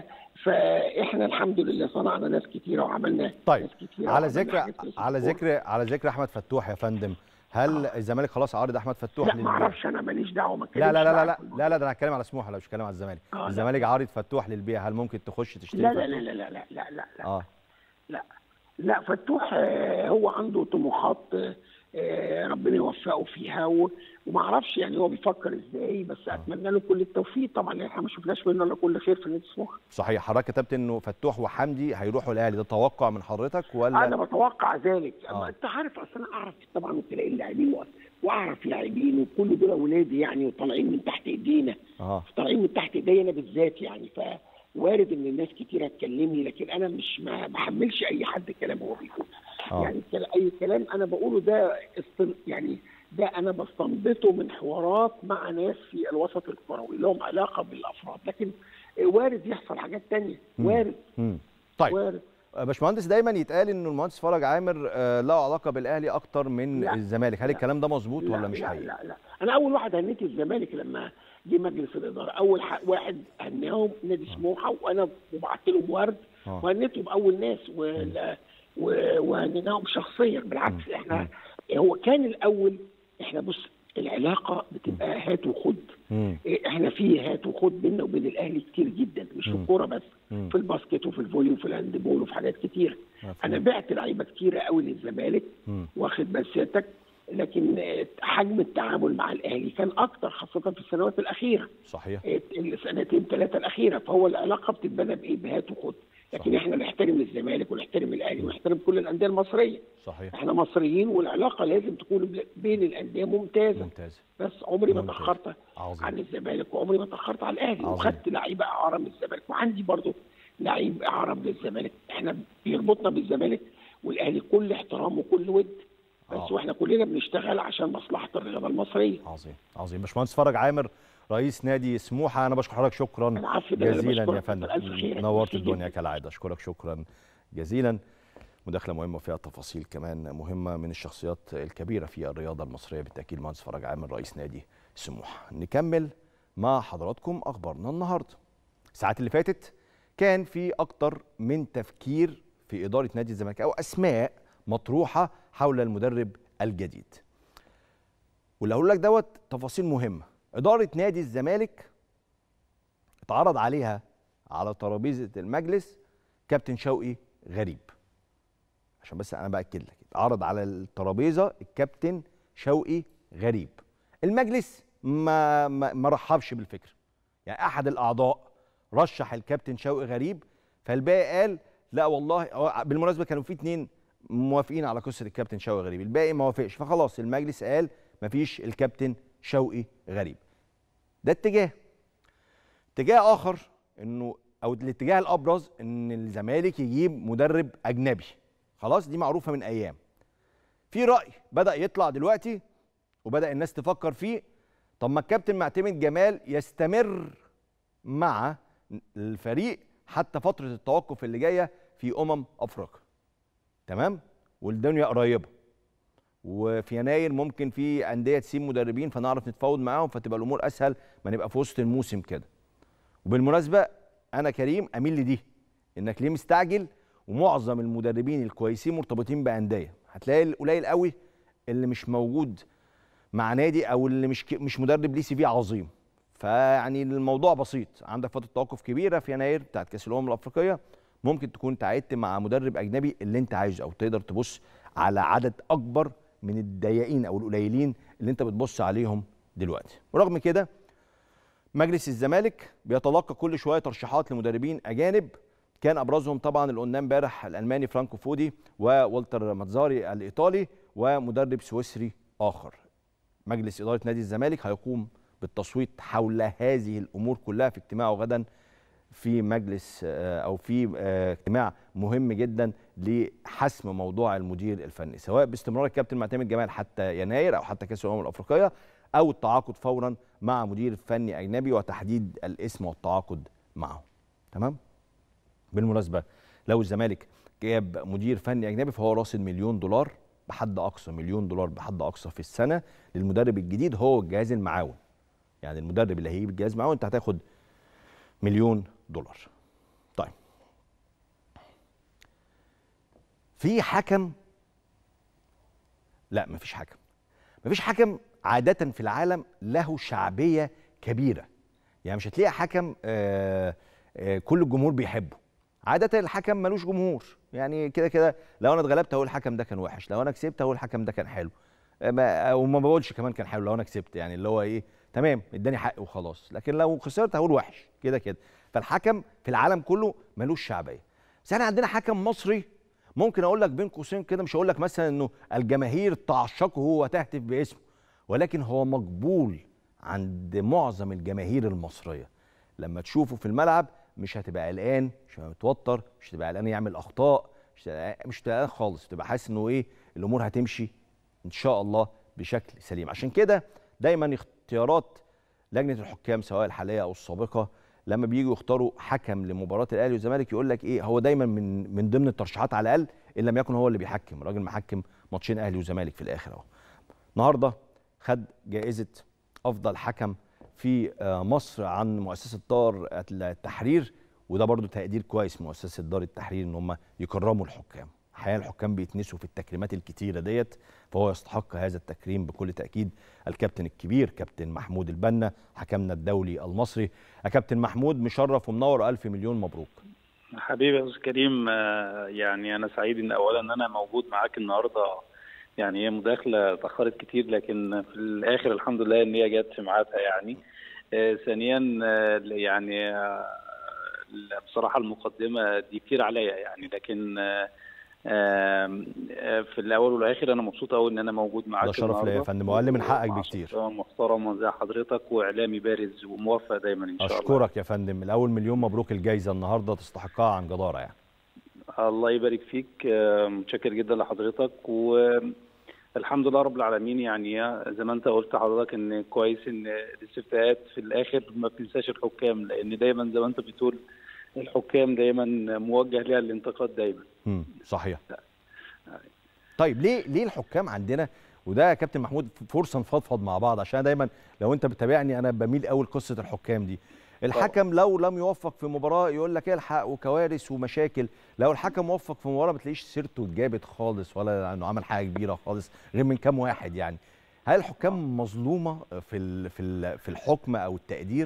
فاحنا الحمد لله صنعنا ناس كتيره وعملنا طيب ناس كتيره على وعملنا ذكر حاجات كويسة على في الكورة. ذكر على ذكر احمد فتوح يا فندم هل الزمالك خلاص عارض احمد فتوح لا ما للبيع؟ اعرفش انا ماليش دعوه ما لا لا لا لا لا اتكلمش لا لا ده انا هتكلم على سموحه لا مش هتكلم على الزمالك آه، لا. الزمالك عارض فتوح للبيع هل ممكن تخش تشتري لا لا فتوح؟ لا لا لا لا لا لا لا اه لا لا فتوح آه، هو عنده طموحات آه، آه، ربنا يوفقه فيها و- وما اعرفش يعني هو بيفكر ازاي بس اتمنى له كل التوفيق طبعا لان احنا ما شفناش منه الا كل خير في نادي سموحه صحيح حضرتك كتبت انه فتوح وحمدي هيروحوا الاهلي ده توقع من حضرتك ولا انا بتوقع ذلك آه. اما انت عارف اصل انا اعرف طبعا تلاقي اللاعبين و- واعرف لاعبين وكل دول اولادي يعني وطالعين من تحت ايدينا اه طالعين من تحت ايديا انا بالذات يعني فوارد ان الناس كتير هتكلمني لكن انا مش ما بحملش اي حد كلام هو بيقول آه. يعني كلا- اي كلام انا بقوله ده استن يعني ده انا بستنبطه من حوارات مع ناس في الوسط الكروي لهم علاقه بالافراد لكن وارد يحصل حاجات تانية وارد مم. طيب وارد آه، باشمهندس دايما يتقال انه المهندس فرج عامر آه، له علاقه بالاهلي اكتر من لا. الزمالك هل لا. الكلام ده مظبوط لا ولا مش لا حقيقي لا لا انا اول واحد هنيت الزمالك لما جه مجلس الاداره اول ح- واحد هناهم نادي سموحه وانا وبعت لهم ورد آه. وهنيتهم اول ناس ولا- و- وهنيناهم شخصيا بالعكس احنا هو كان الاول احنا بص العلاقه بتبقى هات وخد مم. إيه، احنا في هات وخد بيننا وبين الاهلي كتير جدا مش في الكوره بس مم. في الباسكت وفي الفولي وفي الهاندبول وفي حاجات كتير مفهوم. انا بعت لعيبه كتيره قوي للزمالك مم. واخد بال سيادتك لكن آه، حجم التعامل مع الاهلي كان اكتر خاصه في السنوات الاخيره صحيح آه، السنتين ثلاثه الاخيره فهو العلاقه بتتبنى بايه بهات وخد لكن احنا نحترم الزمالك ونحترم الاهلي ونحترم كل الانديه المصريه صحيح احنا مصريين والعلاقه لازم تكون ب- بين الانديه ممتازه ممتاز بس عمري ما ممتاز. تاخرت عظيم. عن الزمالك وعمري ما تاخرت عن الاهلي عظيم. وخدت لعيبه اعاره من الزمالك وعندي برضو لعيب اعاره من الزمالك احنا بيربطنا بالزمالك والاهلي كل احترام وكل ود بس آه. واحنا كلنا بنشتغل عشان مصلحه الرياضه المصريه عظيم عظيم باشمهندس فرج عامر رئيس نادي سموحه انا بشكر حضرتك شكرا العفو، ده أنا جزيلا بشكرك. يا فندم ألف خير. نورت ميرسي الدنيا جداً. كالعاده اشكرك شكرا جزيلا مداخله مهمه وفيها تفاصيل كمان مهمه من الشخصيات الكبيره في الرياضه المصريه بالتاكيد المهندس فرج عامر رئيس نادي سموحه نكمل مع حضراتكم اخبارنا النهارده الساعات اللي فاتت كان في اكتر من تفكير في اداره نادي الزمالك او اسماء مطروحه حول المدرب الجديد واللي هقول لك دوت تفاصيل مهمه اداره نادي الزمالك اتعرض عليها على ترابيزه المجلس كابتن شوقي غريب عشان بس انا باكد لك اتعرض على الترابيزه الكابتن شوقي غريب المجلس ما ما, ما رحبش بالفكره يعني احد الاعضاء رشح الكابتن شوقي غريب فالباقي قال لا والله هو بالمناسبه كانوا في اتنين موافقين على قصه الكابتن شوقي غريب الباقي ما وافقش فخلاص المجلس قال مفيش الكابتن شوقي غريب ده اتجاه اتجاه اخر انه او الاتجاه الابرز ان الزمالك يجيب مدرب اجنبي خلاص دي معروفه من ايام في راي بدا يطلع دلوقتي وبدا الناس تفكر فيه طب ما الكابتن معتمد جمال يستمر مع الفريق حتى فتره التوقف اللي جايه في امم افريقيا تمام والدنيا قريبه وفي يناير ممكن في انديه تسيب مدربين فنعرف نتفاوض معاهم فتبقى الامور اسهل ما نبقى في وسط الموسم كده وبالمناسبه انا كريم اميل لدي انك ليه مستعجل ومعظم المدربين الكويسين مرتبطين بانديه هتلاقي القليل قوي اللي مش موجود مع نادي او اللي مش ك- مش مدرب ليه سي في عظيم فيعني الموضوع بسيط عندك فتره توقف كبيره في يناير بتاعت كاس الامم الافريقيه ممكن تكون تعاقدت مع مدرب اجنبي اللي انت عايزه او تقدر تبص على عدد اكبر من الضيقين او القليلين اللي انت بتبص عليهم دلوقتي ورغم كده مجلس الزمالك بيتلقى كل شويه ترشيحات لمدربين اجانب كان ابرزهم طبعا اللي قلناه امبارح الالماني فرانكو فودي وولتر ماتزاري الايطالي ومدرب سويسري اخر مجلس اداره نادي الزمالك هيقوم بالتصويت حول هذه الامور كلها في اجتماعه غدا في مجلس آه، او في آه، اجتماع مهم جدا لحسم موضوع المدير الفني سواء باستمرار الكابتن معتمد جمال حتى يناير او حتى كاس الامم الافريقيه او التعاقد فورا مع مدير فني اجنبي وتحديد الاسم والتعاقد معه تمام بالمناسبه لو الزمالك جاب مدير فني اجنبي فهو راصد مليون دولار بحد اقصى مليون دولار بحد اقصى في السنه للمدرب الجديد هو الجهاز المعاون يعني المدرب اللي هيجيب الجهاز معاون انت هتاخد مليون دولار طيب في حكم لا مفيش حكم مفيش حكم عادة في العالم له شعبية كبيرة يعني مش هتلاقي حكم آه آه كل الجمهور بيحبه عادة الحكم ملوش جمهور يعني كده كده لو انا اتغلبت هقول الحكم ده كان وحش لو انا كسبت هقول الحكم ده كان حلو آه، ما- وما بقولش كمان كان حلو لو انا كسبت يعني اللي هو ايه تمام اداني حق وخلاص لكن لو خسرت هقول وحش كده كده فالحكم في العالم كله ملوش شعبيه بس احنا عندنا حكم مصري ممكن اقول لك بين قوسين كده مش هقول لك مثلا انه الجماهير تعشقه وتهتف باسمه ولكن هو مقبول عند معظم الجماهير المصريه لما تشوفه في الملعب مش هتبقى قلقان مش هتبقى متوتر مش هتبقى قلقان يعمل اخطاء مش هتبقى مش هتبقى قلقان خالص تبقى حاسس انه ايه الامور هتمشي ان شاء الله بشكل سليم عشان كده دايما اختيارات لجنه الحكام سواء الحاليه او السابقه لما بييجوا يختاروا حكم لمباراه الاهلي والزمالك يقول لك ايه هو دايما من من ضمن الترشيحات على الاقل ان لم يكن هو اللي بيحكم الراجل محكم ماتشين اهلي وزمالك في الاخر اهو النهارده خد جائزه افضل حكم في آه، مصر عن مؤسسه دار التحرير وده برضو تقدير كويس من مؤسسه دار التحرير ان هم يكرموا الحكام احيانا الحكام بيتنسوا في التكريمات الكتيره ديت فهو يستحق هذا التكريم بكل تاكيد الكابتن الكبير كابتن محمود البنا حكمنا الدولي المصري يا كابتن محمود مشرف ومنور الف مليون مبروك حبيبي يا استاذ كريم آه، يعني انا سعيد ان اولا ان انا موجود معاك النهارده يعني هي مداخله اتاخرت كتير لكن في الاخر الحمد لله ان هي جت في ميعادها يعني آه، ثانيا آه، يعني آه، بصراحه المقدمه دي كتير عليا يعني لكن آه، آه، آه، في الاول والاخر انا مبسوط قوي ان انا موجود معاك ده شرف ليا يا فندم واقل من حقك بكتير محترم زي حضرتك واعلامي بارز وموفق دايما ان شاء الله اشكرك يا فندم الاول مليون مبروك الجائزه النهارده تستحقها عن جداره يعني الله يبارك فيك آه، متشكر جدا لحضرتك و الحمد لله رب العالمين يعني زي ما انت قلت حضرتك ان كويس ان الاستفتاءات في الاخر ما بتنساش الحكام لان دايما زي ما انت بتقول الحكام دايما موجه ليها الانتقاد دايما امم صحيح طيب ليه ليه الحكام عندنا وده يا كابتن محمود فرصه نفضفض مع بعض عشان دايما لو انت بتتابعني انا بميل قوي لقصه الحكام دي الحكم لو لم يوفق في مباراه يقول لك الحق وكوارث ومشاكل لو الحكم وفق في مباراه ما تلاقيش سيرته اتجابت خالص ولا انه عمل حاجه كبيره خالص غير من كام واحد يعني هل الحكام مظلومه في ال في ال في الحكم او التقدير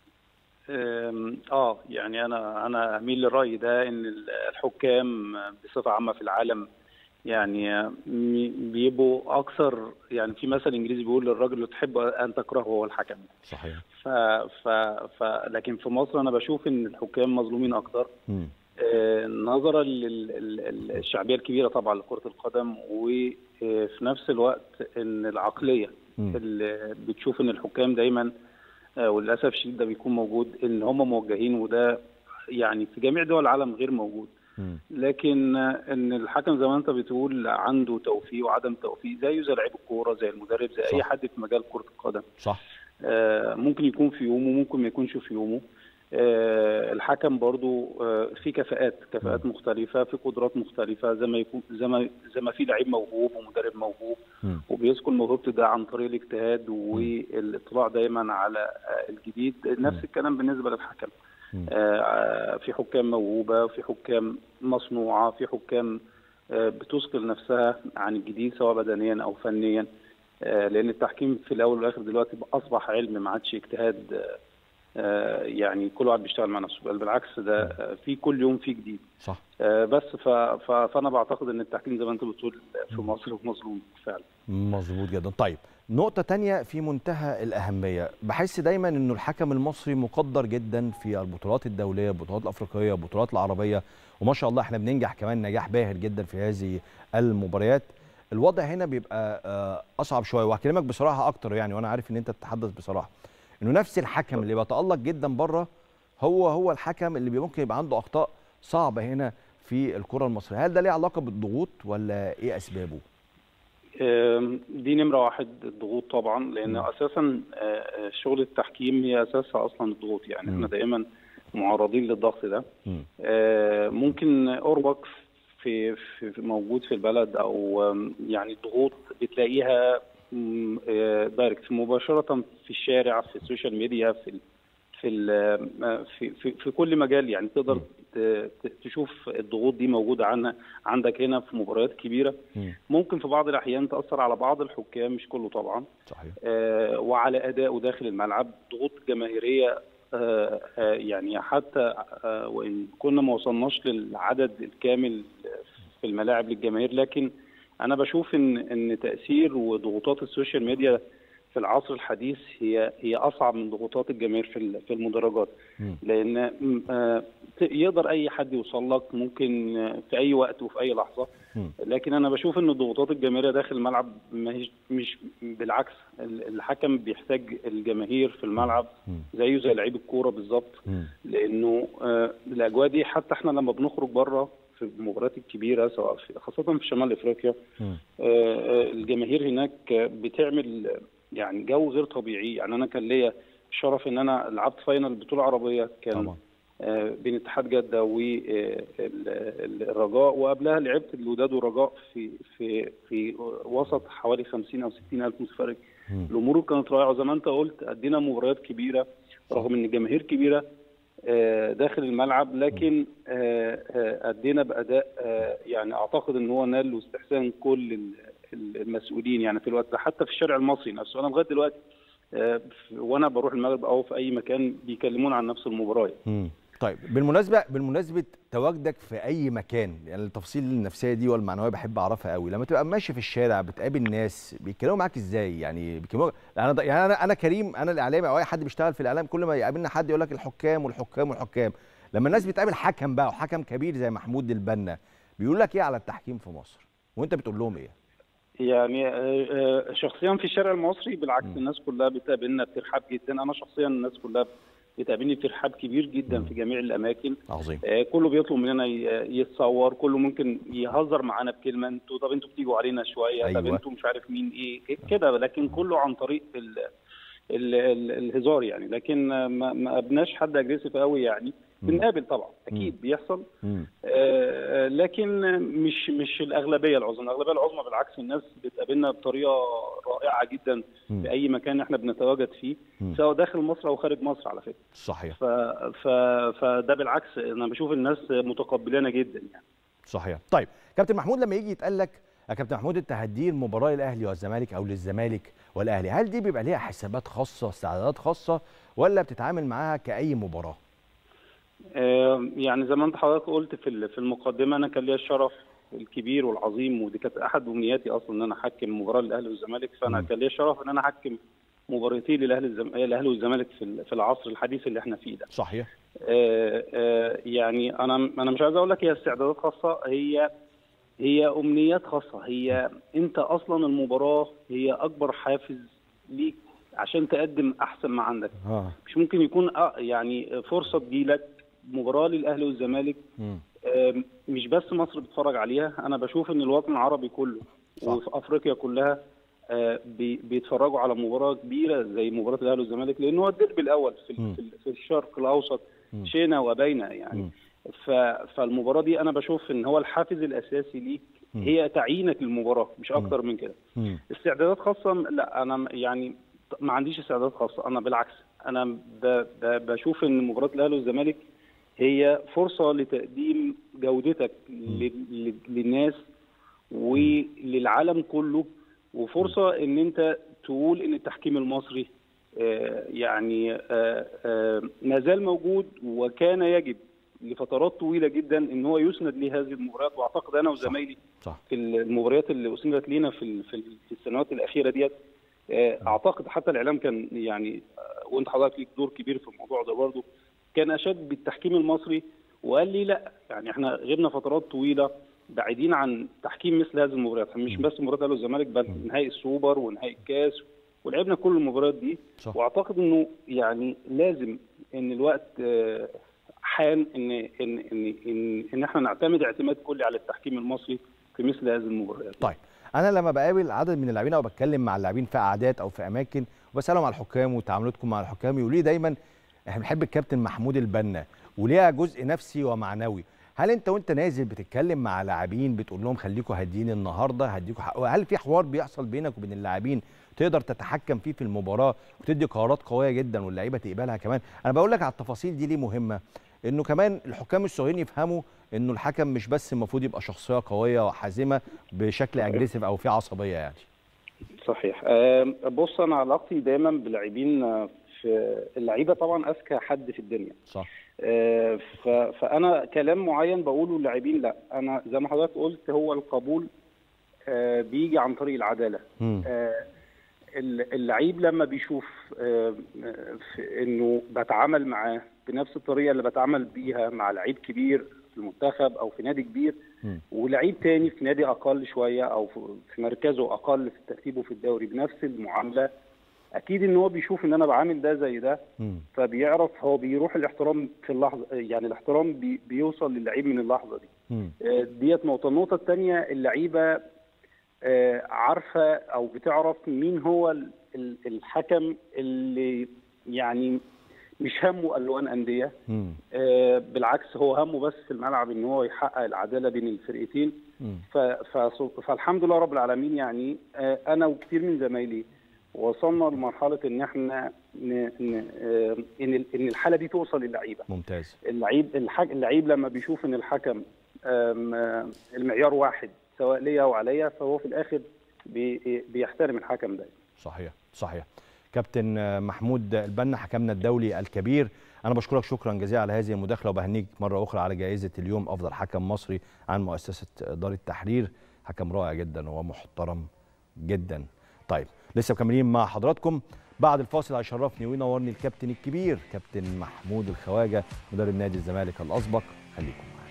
اه يعني انا انا اميل للراي ده ان الحكام بصفه عامه في العالم يعني بيبقوا اكثر يعني في مثل انجليزي بيقول للراجل اللي تحب ان تكرهه هو الحكم صحيح ف ف ف لكن في مصر انا بشوف ان الحكام مظلومين اكتر آه نظرا للشعبيه الكبيره طبعا لكره القدم وفي نفس الوقت ان العقليه م. اللي بتشوف ان الحكام دايما آه وللاسف الشديد ده بيكون موجود ان هم موجهين وده يعني في جميع دول العالم غير موجود لكن ان الحكم زي ما انت بتقول عنده توفيق وعدم توفيق زيه زي لعيب الكوره زي المدرب زي صح. اي حد في مجال كره القدم صح آه ممكن يكون في يومه ممكن ما يكونش في يومه آه الحكم برضو آه في كفاءات كفاءات م. مختلفه في قدرات مختلفه زي ما يكون زي ما زي ما في لعيب موهوب ومدرب موهوب م. وبيسكن موهبته ده عن طريق الاجتهاد والاطلاع دايما على الجديد نفس الكلام بالنسبه للحكم آه في حكام موهوبه في حكام مصنوعه في حكام آه بتثقل نفسها عن الجديد سواء بدنيا او فنيا آه لان التحكيم في الاول والاخر دلوقتي اصبح علم ما عادش اجتهاد يعني كل واحد بيشتغل مع نفسه بل بالعكس ده في كل يوم في جديد صح بس فانا بعتقد ان التحكيم زي ما انت بتقول في مصر مظلوم فعلا مظبوط جدا طيب نقطة تانية في منتهى الأهمية بحس دايما أنه الحكم المصري مقدر جدا في البطولات الدولية البطولات الأفريقية البطولات العربية وما شاء الله احنا بننجح كمان نجاح باهر جدا في هذه المباريات الوضع هنا بيبقى أصعب شوية وهكلمك بصراحة أكتر يعني وأنا عارف أن أنت تتحدث بصراحة أنه نفس الحكم اللي بيتألق جدا بره هو هو الحكم اللي ممكن يبقى عنده أخطاء صعبة هنا في الكرة المصرية هل ده ليه علاقة بالضغوط ولا إيه أسبابه؟ دي نمرة واحد الضغوط طبعا لأن م. أساسا شغل التحكيم هي أساسها أصلا الضغوط يعني م. احنا دائما معرضين للضغط ده م. ممكن أوروبك في, في موجود في البلد أو يعني الضغوط بتلاقيها دايركت مباشرة في الشارع في السوشيال ميديا في في في في, في كل مجال يعني تقدر تشوف الضغوط دي موجوده عنا عندك هنا في مباريات كبيره م. ممكن في بعض الاحيان تاثر على بعض الحكام مش كله طبعا صحيح. آه وعلى ادائه داخل الملعب ضغوط جماهيريه آه آه يعني حتى آه وان كنا ما وصلناش للعدد الكامل في الملاعب للجماهير لكن انا بشوف ان ان تاثير وضغوطات السوشيال ميديا في العصر الحديث هي هي اصعب من ضغوطات الجماهير في في المدرجات لان يقدر اي حد يوصل لك ممكن في اي وقت وفي اي لحظه لكن انا بشوف ان الضغوطات الجماهيريه داخل الملعب مش بالعكس الحكم بيحتاج الجماهير في الملعب زيه زي لعيب الكوره بالظبط لانه الاجواء دي حتى احنا لما بنخرج بره في المباريات الكبيره سواء في خاصه في شمال افريقيا الجماهير هناك بتعمل يعني جو غير طبيعي يعني انا كان ليا الشرف ان انا لعبت فاينل بطوله عربيه كان طبعا. آه بين اتحاد جده والرجاء وقبلها لعبت الوداد والرجاء في في في وسط حوالي 50 او 60 الف متفرج الامور كانت رائعه زي ما انت قلت ادينا مباريات كبيره رغم ان الجماهير كبيره آه داخل الملعب لكن آه ادينا باداء يعني اعتقد ان هو نال واستحسان كل المسؤولين يعني في الوقت ده حتى في الشارع المصري نفسه انا لغايه دلوقتي وانا بروح المغرب او في اي مكان بيكلمون عن نفس المباراه طيب بالمناسبه بالمناسبه تواجدك في اي مكان يعني التفاصيل النفسيه دي والمعنويه بحب اعرفها قوي لما تبقى ماشي في الشارع بتقابل ناس بيتكلموا معاك ازاي يعني بيتكلموا انا يعني انا انا كريم انا الاعلامي او اي حد بيشتغل في الاعلام كل ما يقابلنا حد يقول لك الحكام والحكام والحكام لما الناس بتقابل حكم بقى وحكم كبير زي محمود البنا بيقول لك ايه على التحكيم في مصر وانت بتقول لهم ايه يعني شخصيا في الشارع المصري بالعكس م. الناس كلها بتقابلنا بترحب جدا انا شخصيا الناس كلها بتقابلني ترحاب كبير جدا مم. في جميع الاماكن عظيم آه، كله بيطلب مننا ي- يتصور كله ممكن يهزر معانا بكلمه انتوا طب انتوا بتيجوا علينا شويه طب أيوة. انتوا مش عارف مين ايه ك- كده لكن كله عن طريق ال ال ال الهزار يعني لكن آه، ما ما قابلناش حد اجريسيف قوي يعني مم. بنقابل طبعا اكيد بيحصل مم. آه، لكن مش مش الاغلبيه العظمى، الاغلبيه العظمى بالعكس الناس بتقابلنا بطريقه رائعه جدا مم. في اي مكان احنا بنتواجد فيه مم. سواء داخل مصر او خارج مصر على فكره. صحيح ف... ف... فده بالعكس انا بشوف الناس متقبلانا جدا يعني. صحيح طيب كابتن محمود لما يجي يتقال لك يا كابتن محمود انت هتدير مباراه الاهلي والزمالك او للزمالك والاهلي هل دي بيبقى ليها حسابات خاصه استعدادات خاصه ولا بتتعامل معاها كاي مباراه آه، يعني زي ما انت حضرتك قلت في ال- في المقدمه انا كان ليا الشرف الكبير والعظيم ودي كانت احد امنياتي اصلا ان انا احكم مباراه للاهلي والزمالك فانا مم. كان ليا الشرف ان انا احكم مباراتين للاهلي الزم... الاهلي والزمالك في ال- في العصر الحديث اللي احنا فيه ده. صحيح آه، آه، يعني انا انا مش عايز اقول لك هي استعدادات خاصه هي هي امنيات خاصه هي انت اصلا المباراه هي اكبر حافز ليك عشان تقدم احسن ما عندك اه مش ممكن يكون آه، يعني فرصه تجيلك مباراه للاهلي والزمالك مم. آم، مش بس مصر بتتفرج عليها انا بشوف ان الوطن العربي كله صح. وفي افريقيا كلها آه، بي- بيتفرجوا على مباراه كبيره زي مباراه الاهلي والزمالك لان هو الديربي الاول في مم. ال- في ال- في الشرق الاوسط مم. شئنا وبينا يعني مم. ف- فالمباراه دي انا بشوف ان هو الحافز الاساسي ليك مم. هي تعيينك للمباراه مش اكتر من كده مم. استعدادات خاصه لا انا م- يعني ما عنديش استعدادات خاصه انا بالعكس انا ب- ب- بشوف ان مباراه الاهلي والزمالك هي فرصه لتقديم جودتك لل- لل- للناس وللعالم كله وفرصه ان انت تقول ان التحكيم المصري آه، يعني آه، آه، ما زال موجود وكان يجب لفترات طويله جدا ان هو يسند لهذه المباريات واعتقد انا وزمايلي صح في المباريات اللي اسندت لينا في ال- في ال- في السنوات الاخيره ديت آه، اعتقد حتى الاعلام كان يعني آه، وانت حضرتك ليك دور كبير في الموضوع ده برضه كان اشاد بالتحكيم المصري وقال لي لا يعني احنا غبنا فترات طويله بعيدين عن تحكيم مثل هذه المباريات مش بس مباراه الاهلي والزمالك بل نهائي السوبر ونهائي الكاس ولعبنا كل المباريات دي صح. واعتقد انه يعني لازم ان الوقت آه، حان ان ان ان ان, إن احنا نعتمد اعتماد كلي على التحكيم المصري في مثل هذه المباريات طيب انا لما بقابل عدد من اللاعبين او بتكلم مع اللاعبين في قعدات او في اماكن وبسالهم على الحكام وتعاملاتكم مع الحكام يقولوا لي دايما احنا بنحب الكابتن محمود البنا وليها جزء نفسي ومعنوي هل انت وانت نازل بتتكلم مع لاعبين بتقول لهم خليكم هاديين النهارده هديكم حق هل في حوار بيحصل بينك وبين اللاعبين تقدر تتحكم فيه في المباراه وتدي قرارات قويه جدا واللعيبه تقبلها كمان انا بقول لك على التفاصيل دي ليه مهمه انه كمان الحكام الصغيرين يفهموا انه الحكم مش بس المفروض يبقى شخصيه قويه وحازمه بشكل اجريسيف او في عصبيه يعني صحيح آه، بص انا علاقتي دايما باللاعبين آه، في اللعيبه طبعا اذكى حد في الدنيا صح آه، ف- فانا كلام معين بقوله للاعبين لا انا زي ما حضرتك قلت هو القبول آه، بيجي عن طريق العداله مم. آه، ال- اللعيب لما بيشوف آه، في انه بتعامل معاه بنفس الطريقه اللي بتعامل بيها مع لعيب كبير في المنتخب او في نادي كبير مم. ولعيب تاني في نادي اقل شويه او في- في مركزه اقل في ترتيبه في الدوري بنفس المعامله اكيد ان هو بيشوف ان انا بعامل ده زي ده مم. فبيعرف هو بيروح الاحترام في اللحظه يعني الاحترام بي بيوصل للعيب من اللحظه دي مم. آه، ديت نقطه النقطه الثانيه اللعيبه آه، عارفه او بتعرف مين هو ال- ال- الحكم اللي يعني مش همه الوان انديه مم. آه، بالعكس هو همه بس في الملعب ان هو يحقق العداله بين الفرقتين مم. ف- ف- فالحمد لله رب العالمين يعني آه، انا وكثير من زمايلي وصلنا لمرحله ان احنا ن- ن- آه، ان ال- ان الحاله دي توصل للعيبه ممتاز اللعيب الحك... اللعيب لما بيشوف ان الحكم آم، آه، المعيار واحد سواء ليا او عليا فهو في الاخر بي... بيحترم الحكم ده صحيح صحيح كابتن آه، محمود البنا حكمنا الدولي الكبير انا بشكرك شكرا جزيلا على هذه المداخله وبهنيك مره اخرى على جائزه اليوم افضل حكم مصري عن مؤسسه دار التحرير حكم رائع جدا ومحترم جدا طيب لسه مكملين مع حضراتكم بعد الفاصل هيشرفني وينورني الكابتن الكبير كابتن محمود الخواجه مدرب نادي الزمالك الاسبق خليكم معانا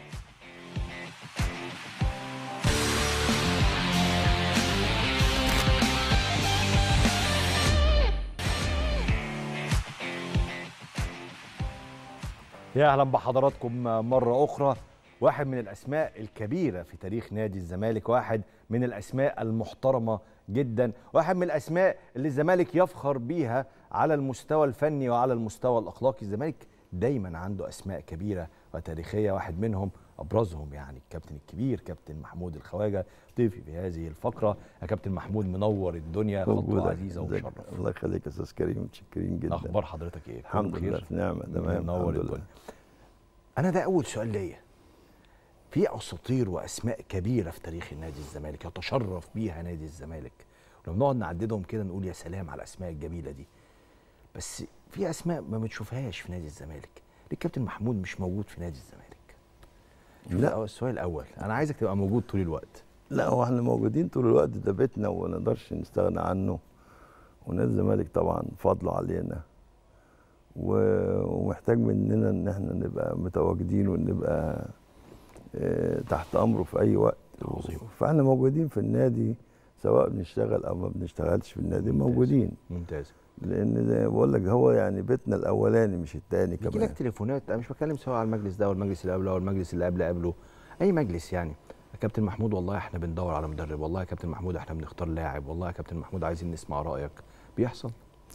يا اهلا بحضراتكم مره اخرى واحد من الاسماء الكبيره في تاريخ نادي الزمالك واحد من الاسماء المحترمه جدا واحد من الاسماء اللي الزمالك يفخر بيها على المستوى الفني وعلى المستوى الاخلاقي الزمالك دايما عنده اسماء كبيره وتاريخيه واحد منهم ابرزهم يعني الكابتن الكبير كابتن محمود الخواجه ضيفي في هذه الفقره يا كابتن محمود منور الدنيا خطوه عزيزه ومشرف الله يخليك يا استاذ كريم متشكرين جدا اخبار حضرتك ايه الحمد لله في نعمه تمام منور الحمد الدنيا انا ده اول سؤال ليا في اساطير واسماء كبيره في تاريخ النادي الزمالك يتشرف بيها نادي الزمالك لما نقعد نعددهم كده نقول يا سلام على الاسماء الجميله دي بس في اسماء ما بتشوفهاش في نادي الزمالك ليه الكابتن محمود مش موجود في نادي الزمالك لا. لا السؤال الاول انا عايزك تبقى موجود طول الوقت لا هو احنا موجودين طول الوقت ده بيتنا وما نقدرش نستغنى عنه ونادي الزمالك طبعا فضله علينا و- ومحتاج مننا ان احنا نبقى متواجدين ونبقى آه، تحت امره في اي وقت عظيم. فاحنا موجودين في النادي سواء بنشتغل او ما بنشتغلش في النادي موجودين ممتاز لان زي ما بقول لك هو يعني بيتنا الاولاني مش الثاني بيجي كمان لك تليفونات انا مش بتكلم سواء على المجلس ده والمجلس اللي قبله او المجلس اللي قبل قبله اي مجلس يعني يا كابتن محمود والله احنا بندور على مدرب والله يا كابتن محمود احنا بنختار لاعب والله يا كابتن محمود عايزين نسمع رايك بيحصل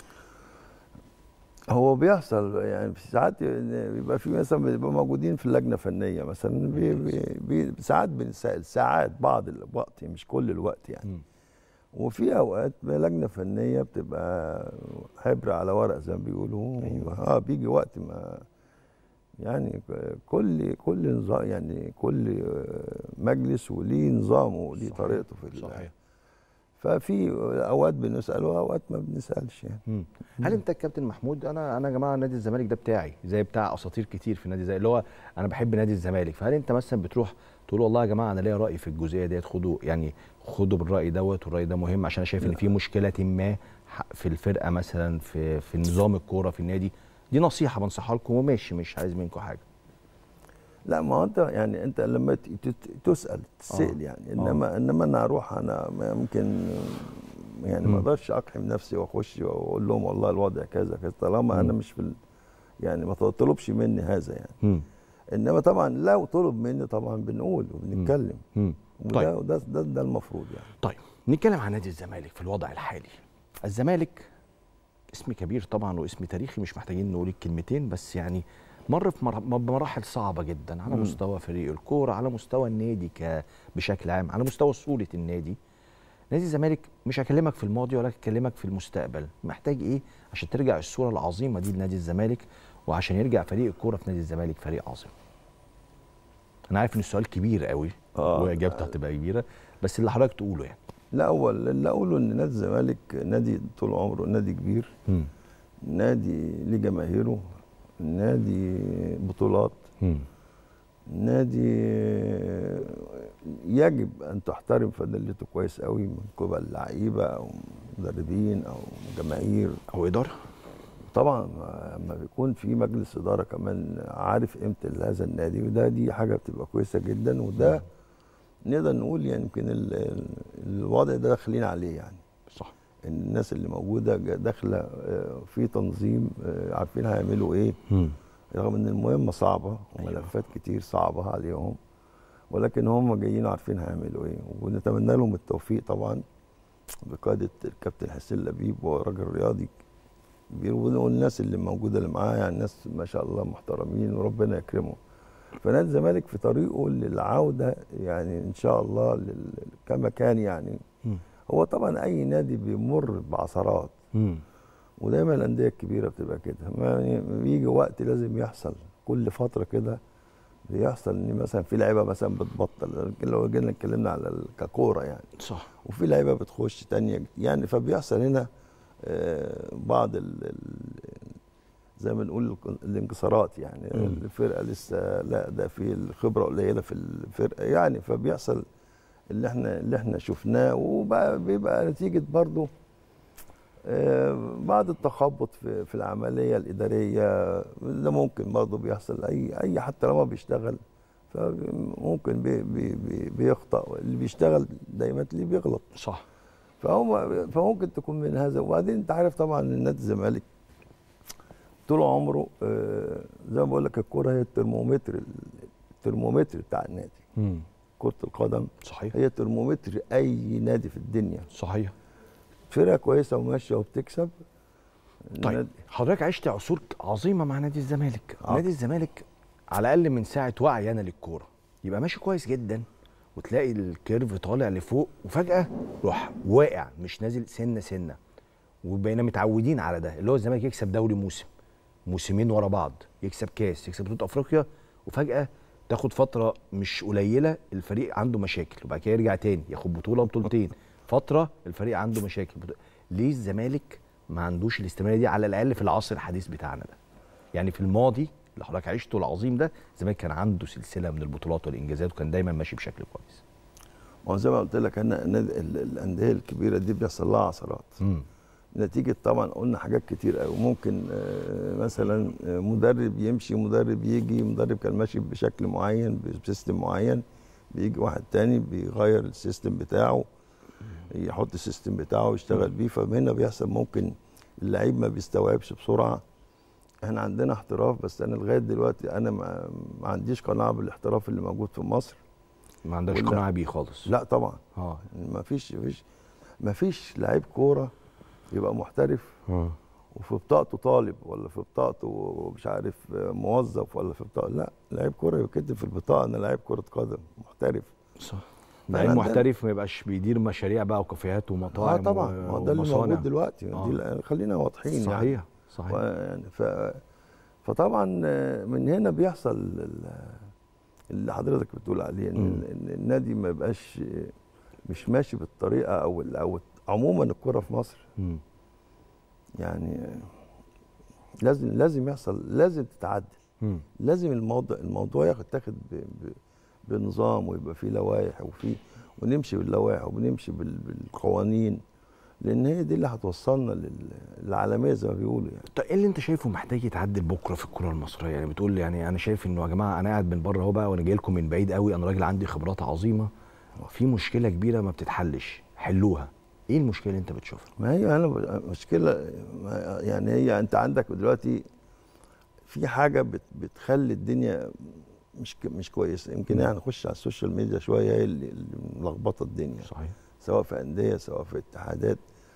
هو بيحصل يعني في ساعات بيبقى في مثلا بيبقى موجودين في اللجنه فنيه مثلا بي بي بي ساعات بنسال ساعات بعض الوقت مش كل الوقت يعني مم. وفي اوقات لجنه فنيه بتبقى حبر على ورق زي ما بيقولوا أيوة. اه بيجي وقت ما يعني كل كل نظام يعني كل مجلس وليه نظامه وليه صحيح. طريقته في ال- صحيح ففي اوقات بنسال واوقات ما بنسالش يعني مم. هل انت الكابتن محمود انا انا يا جماعه نادي الزمالك ده بتاعي زي بتاع اساطير كتير في نادي زي اللي هو انا بحب نادي الزمالك فهل انت مثلا بتروح تقول والله يا جماعه انا ليا راي في الجزئيه ديت خدوا يعني خدوا بالراي دوت والراي ده مهم عشان انا شايف ان في مشكله ما ح- في الفرقه مثلا في في نظام الكوره في النادي دي نصيحه بنصحها لكم وماشي مش عايز منكم حاجه لا ما هو انت يعني انت لما ت- ت- تسال تسال آه. يعني انما انما انا اروح انا ما يمكن يعني مم. ما اقدرش اقحم نفسي واخش واقول لهم والله الوضع كذا كذا طالما انا مم. مش في ال- يعني ما تطلبش مني هذا يعني مم. انما طبعا لو طلب مني طبعا بنقول وبنتكلم مم. وده طيب وده ده, ده المفروض يعني طيب نتكلم عن نادي الزمالك في الوضع الحالي الزمالك اسم كبير طبعا واسم تاريخي مش محتاجين نقول الكلمتين بس يعني مر في مر- بمراحل صعبه جدا على مم. مستوى فريق الكوره على مستوى النادي ك بشكل عام على مستوى صوره النادي نادي الزمالك مش هكلمك في الماضي ولا هكلمك في المستقبل محتاج ايه عشان ترجع الصوره العظيمه دي لنادي الزمالك وعشان يرجع فريق الكوره في نادي الزمالك فريق عظيم انا عارف ان السؤال كبير قوي آه. واجابته هتبقى كبيره بس اللي حضرتك تقوله يعني لا اول اللي اقوله ان نادي الزمالك نادي طول عمره نادي كبير مم. نادي ليه جماهيره نادي بطولات مم. نادي يجب ان تحترم فانيلته كويس قوي من قبل لعيبه او مدربين او جماهير او اداره طبعا لما بيكون في مجلس اداره كمان عارف قيمه هذا النادي وده دي حاجه بتبقى كويسه جدا وده نقدر نقول يعني يمكن ال- ال- الوضع ده داخلين عليه يعني صح إن الناس اللي موجوده جا- داخله آه، في تنظيم آه، عارفين هيعملوا ايه مم. رغم ان المهمه صعبه وملفات كتير صعبه عليهم ولكن هم جايين عارفين هيعملوا ايه ونتمنى لهم التوفيق طبعا بقياده الكابتن حسين لبيب وراجل رياضي كبير والناس اللي موجوده اللي معاه يعني ناس ما شاء الله محترمين وربنا يكرمهم فنادي الزمالك في طريقه للعوده يعني ان شاء الله لل- كما كان يعني مم. هو طبعا اي نادي بيمر بعثرات مم. ودايما الانديه الكبيره بتبقى كده ما يعني بيجي وقت لازم يحصل كل فتره كده بيحصل ان مثلا في لعيبه مثلا بتبطل لو جينا اتكلمنا على ال- ككوره يعني صح وفي لعيبه بتخش تانية يعني فبيحصل هنا آه، بعض ال ال- زي ما نقول الانكسارات يعني مم. الفرقه لسه لا ده في الخبره قليله في الفرقه يعني فبيحصل اللي احنا اللي احنا شفناه وبقى بيبقى نتيجه برضه آه، بعض التخبط في, في العمليه الاداريه ده ممكن برضه بيحصل اي اي حتى لما بيشتغل فممكن بي بي بي بيخطأ اللي بيشتغل دايما اللي بيغلط صح فهو فممكن تكون من هذا وبعدين انت عارف طبعا ان نادي الزمالك طول عمره آه، زي ما بقول لك الكوره هي الترمومتر الترمومتر بتاع النادي مم. كره القدم صحيح هي ترمومتر اي نادي في الدنيا صحيح فرقه كويسه وماشيه وبتكسب طيب النادي- حضرتك عشت عصور عظيمه مع نادي الزمالك آه. نادي الزمالك على الاقل من ساعه وعي انا للكوره يبقى ماشي كويس جدا وتلاقي الكيرف طالع لفوق وفجاه روح واقع مش نازل سنه سنه وبقينا متعودين على ده اللي هو الزمالك يكسب دوري موسم موسمين ورا بعض يكسب كاس يكسب بطوله افريقيا وفجاه تاخد فتره مش قليله الفريق عنده مشاكل وبعد كده يرجع تاني ياخد بطوله بطولتين فتره الفريق عنده مشاكل بطولة. ليه الزمالك ما عندوش الاستمراريه دي على الاقل في العصر الحديث بتاعنا ده يعني في الماضي اللي حضرتك عشته العظيم ده الزمالك كان عنده سلسله من البطولات والانجازات وكان دايما ماشي بشكل كويس ما هو زي ما قلت لك انا النادي- ال- الانديه الكبيره دي بيحصل لها عثرات امم نتيجه طبعا قلنا حاجات كتير قوي ممكن آه، مثلا آه، مدرب يمشي مدرب يجي مدرب كان ماشي بشكل معين بسيستم معين بيجي واحد تاني بيغير السيستم بتاعه يحط السيستم بتاعه يشتغل بيه فهنا بيحصل ممكن اللعيب ما بيستوعبش بسرعه احنا عندنا احتراف بس انا لغايه دلوقتي انا ما, ما عنديش قناعه بالاحتراف اللي موجود في مصر ما عندكش ولا- قناعه بيه خالص لا طبعا اه ما فيش فيش ما فيش لعيب كوره يبقى محترف اه وفي بطاقته طالب ولا في بطاقته مش عارف موظف ولا في بطاقه لا لعيب كوره يكتب في البطاقه انا لعيب كره قدم محترف صح فأنا لعيب ده- محترف ما يبقاش بيدير مشاريع بقى وكافيهات اه ومطاعم طبعا و- ما هو ده اللي ومصانع. موجود دلوقتي آه. دي ال- خلينا واضحين يعني صحيح صحيح يعني ف فطبعا آه، من هنا بيحصل ال- اللي حضرتك بتقول عليه ان, مم. إن النادي ما يبقاش مش ماشي بالطريقه او ال- او عموما الكره في مصر مم. يعني لازم لازم يحصل لازم تتعدل مم. لازم الموضوع الموضوع ياخد تاخد ب- ب- بنظام ويبقى فيه لوائح وفي ونمشي باللوائح وبنمشي بال- بالقوانين لان هي دي اللي هتوصلنا لل- للعالميه زي ما بيقولوا يعني طيب ايه اللي انت شايفه محتاج يتعدل بكره في الكره المصريه يعني بتقول يعني انا شايف انه يا جماعه انا قاعد من بره اهو بقى وانا جاي لكم من بعيد قوي انا راجل عندي خبرات عظيمه في مشكله كبيره ما بتتحلش حلوها ايه المشكله اللي انت بتشوفها ما هي انا ب- مشكله ما- يعني هي انت عندك دلوقتي في حاجه بت بتخلي الدنيا مش ك- مش كويسه يمكن يعني نخش على السوشيال ميديا شويه هي اللي اللي ملخبطه الدنيا صحيح سواء في انديه سواء في اتحادات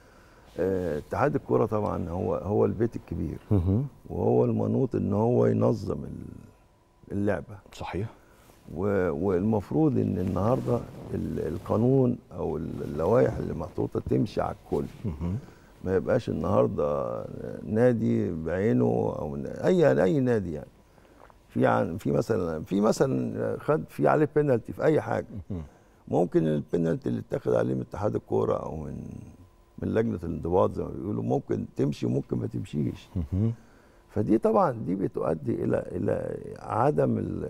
آه، اتحاد الكوره طبعا هو هو البيت الكبير وهو المنوط ان هو ينظم ال- اللعبه صحيح و- والمفروض ان النهارده ال- القانون او اللوائح اللي محطوطه تمشي على الكل مهم. ما يبقاش النهارده نادي بعينه او اي اي نادي يعني في عن في مثلا في مثلا خد في عليه بينالتي في اي حاجه مهم. ممكن البينالتي اللي اتاخد عليه من اتحاد الكوره او من من لجنه الانضباط زي ما بيقولوا ممكن تمشي وممكن ما تمشيش مهم. فدي طبعا دي بتؤدي الى الى عدم ال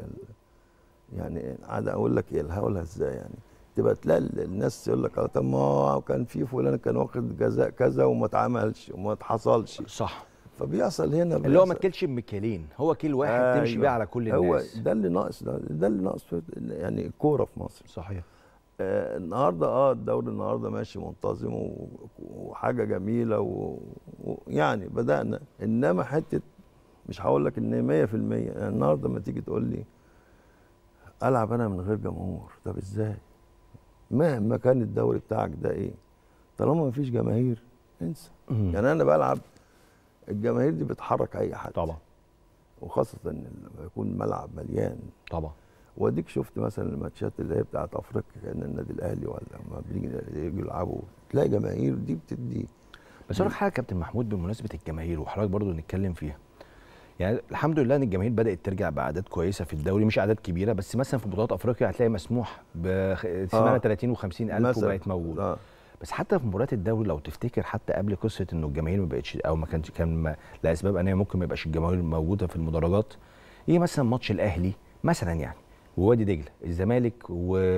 يعني عدم اقول لك ايه هقولها ازاي يعني تبقى تلاقي ال- الناس يقول لك آه، طب ما هو كان في فلان كان واخد جزاء كذا وما اتعملش وما اتحصلش صح فبيحصل هنا اللي هو ما بيحصل- تكلش بمكيالين هو كيل واحد تمشي أيوة. بيه على كل هو الناس ده اللي ناقص ده, ده اللي ناقص في يعني الكوره في مصر صحيح آه النهارده اه الدوري النهارده ماشي منتظم و- وحاجه جميله و- ويعني بدانا انما حته مش هقول لك ان هي 100% يعني النهارده لما تيجي تقول لي العب انا من غير جمهور طب ازاي؟ مهما كان الدوري بتاعك ده ايه؟ طالما ما فيش جماهير انسى مم. يعني انا بلعب الجماهير دي بتحرك اي حد طبعا وخاصه لما يكون الملعب مليان طبعا واديك شفت مثلا الماتشات اللي هي بتاعت افريقيا كان النادي الاهلي ولا لما بيجي يجوا يلعبوا تلاقي جماهير دي بتدي بس اقول لك حاجه يا كابتن محمود بمناسبه الجماهير وحضرتك برضو نتكلم فيها يعني الحمد لله ان الجماهير بدات ترجع باعداد كويسه في الدوري مش اعداد كبيره بس مثلا في بطولات افريقيا هتلاقي مسموح ب سمعنا آه. 30 و50 الف مثلاً. وبقت موجوده اه بس حتى في مباريات الدوري لو تفتكر حتى قبل قصه انه الجماهير ما بقتش او ما كانش كان ما لاسباب انيه ممكن ما يبقاش الجماهير موجوده في المدرجات يجي مثلا ماتش الاهلي مثلا يعني ووادي دجله الزمالك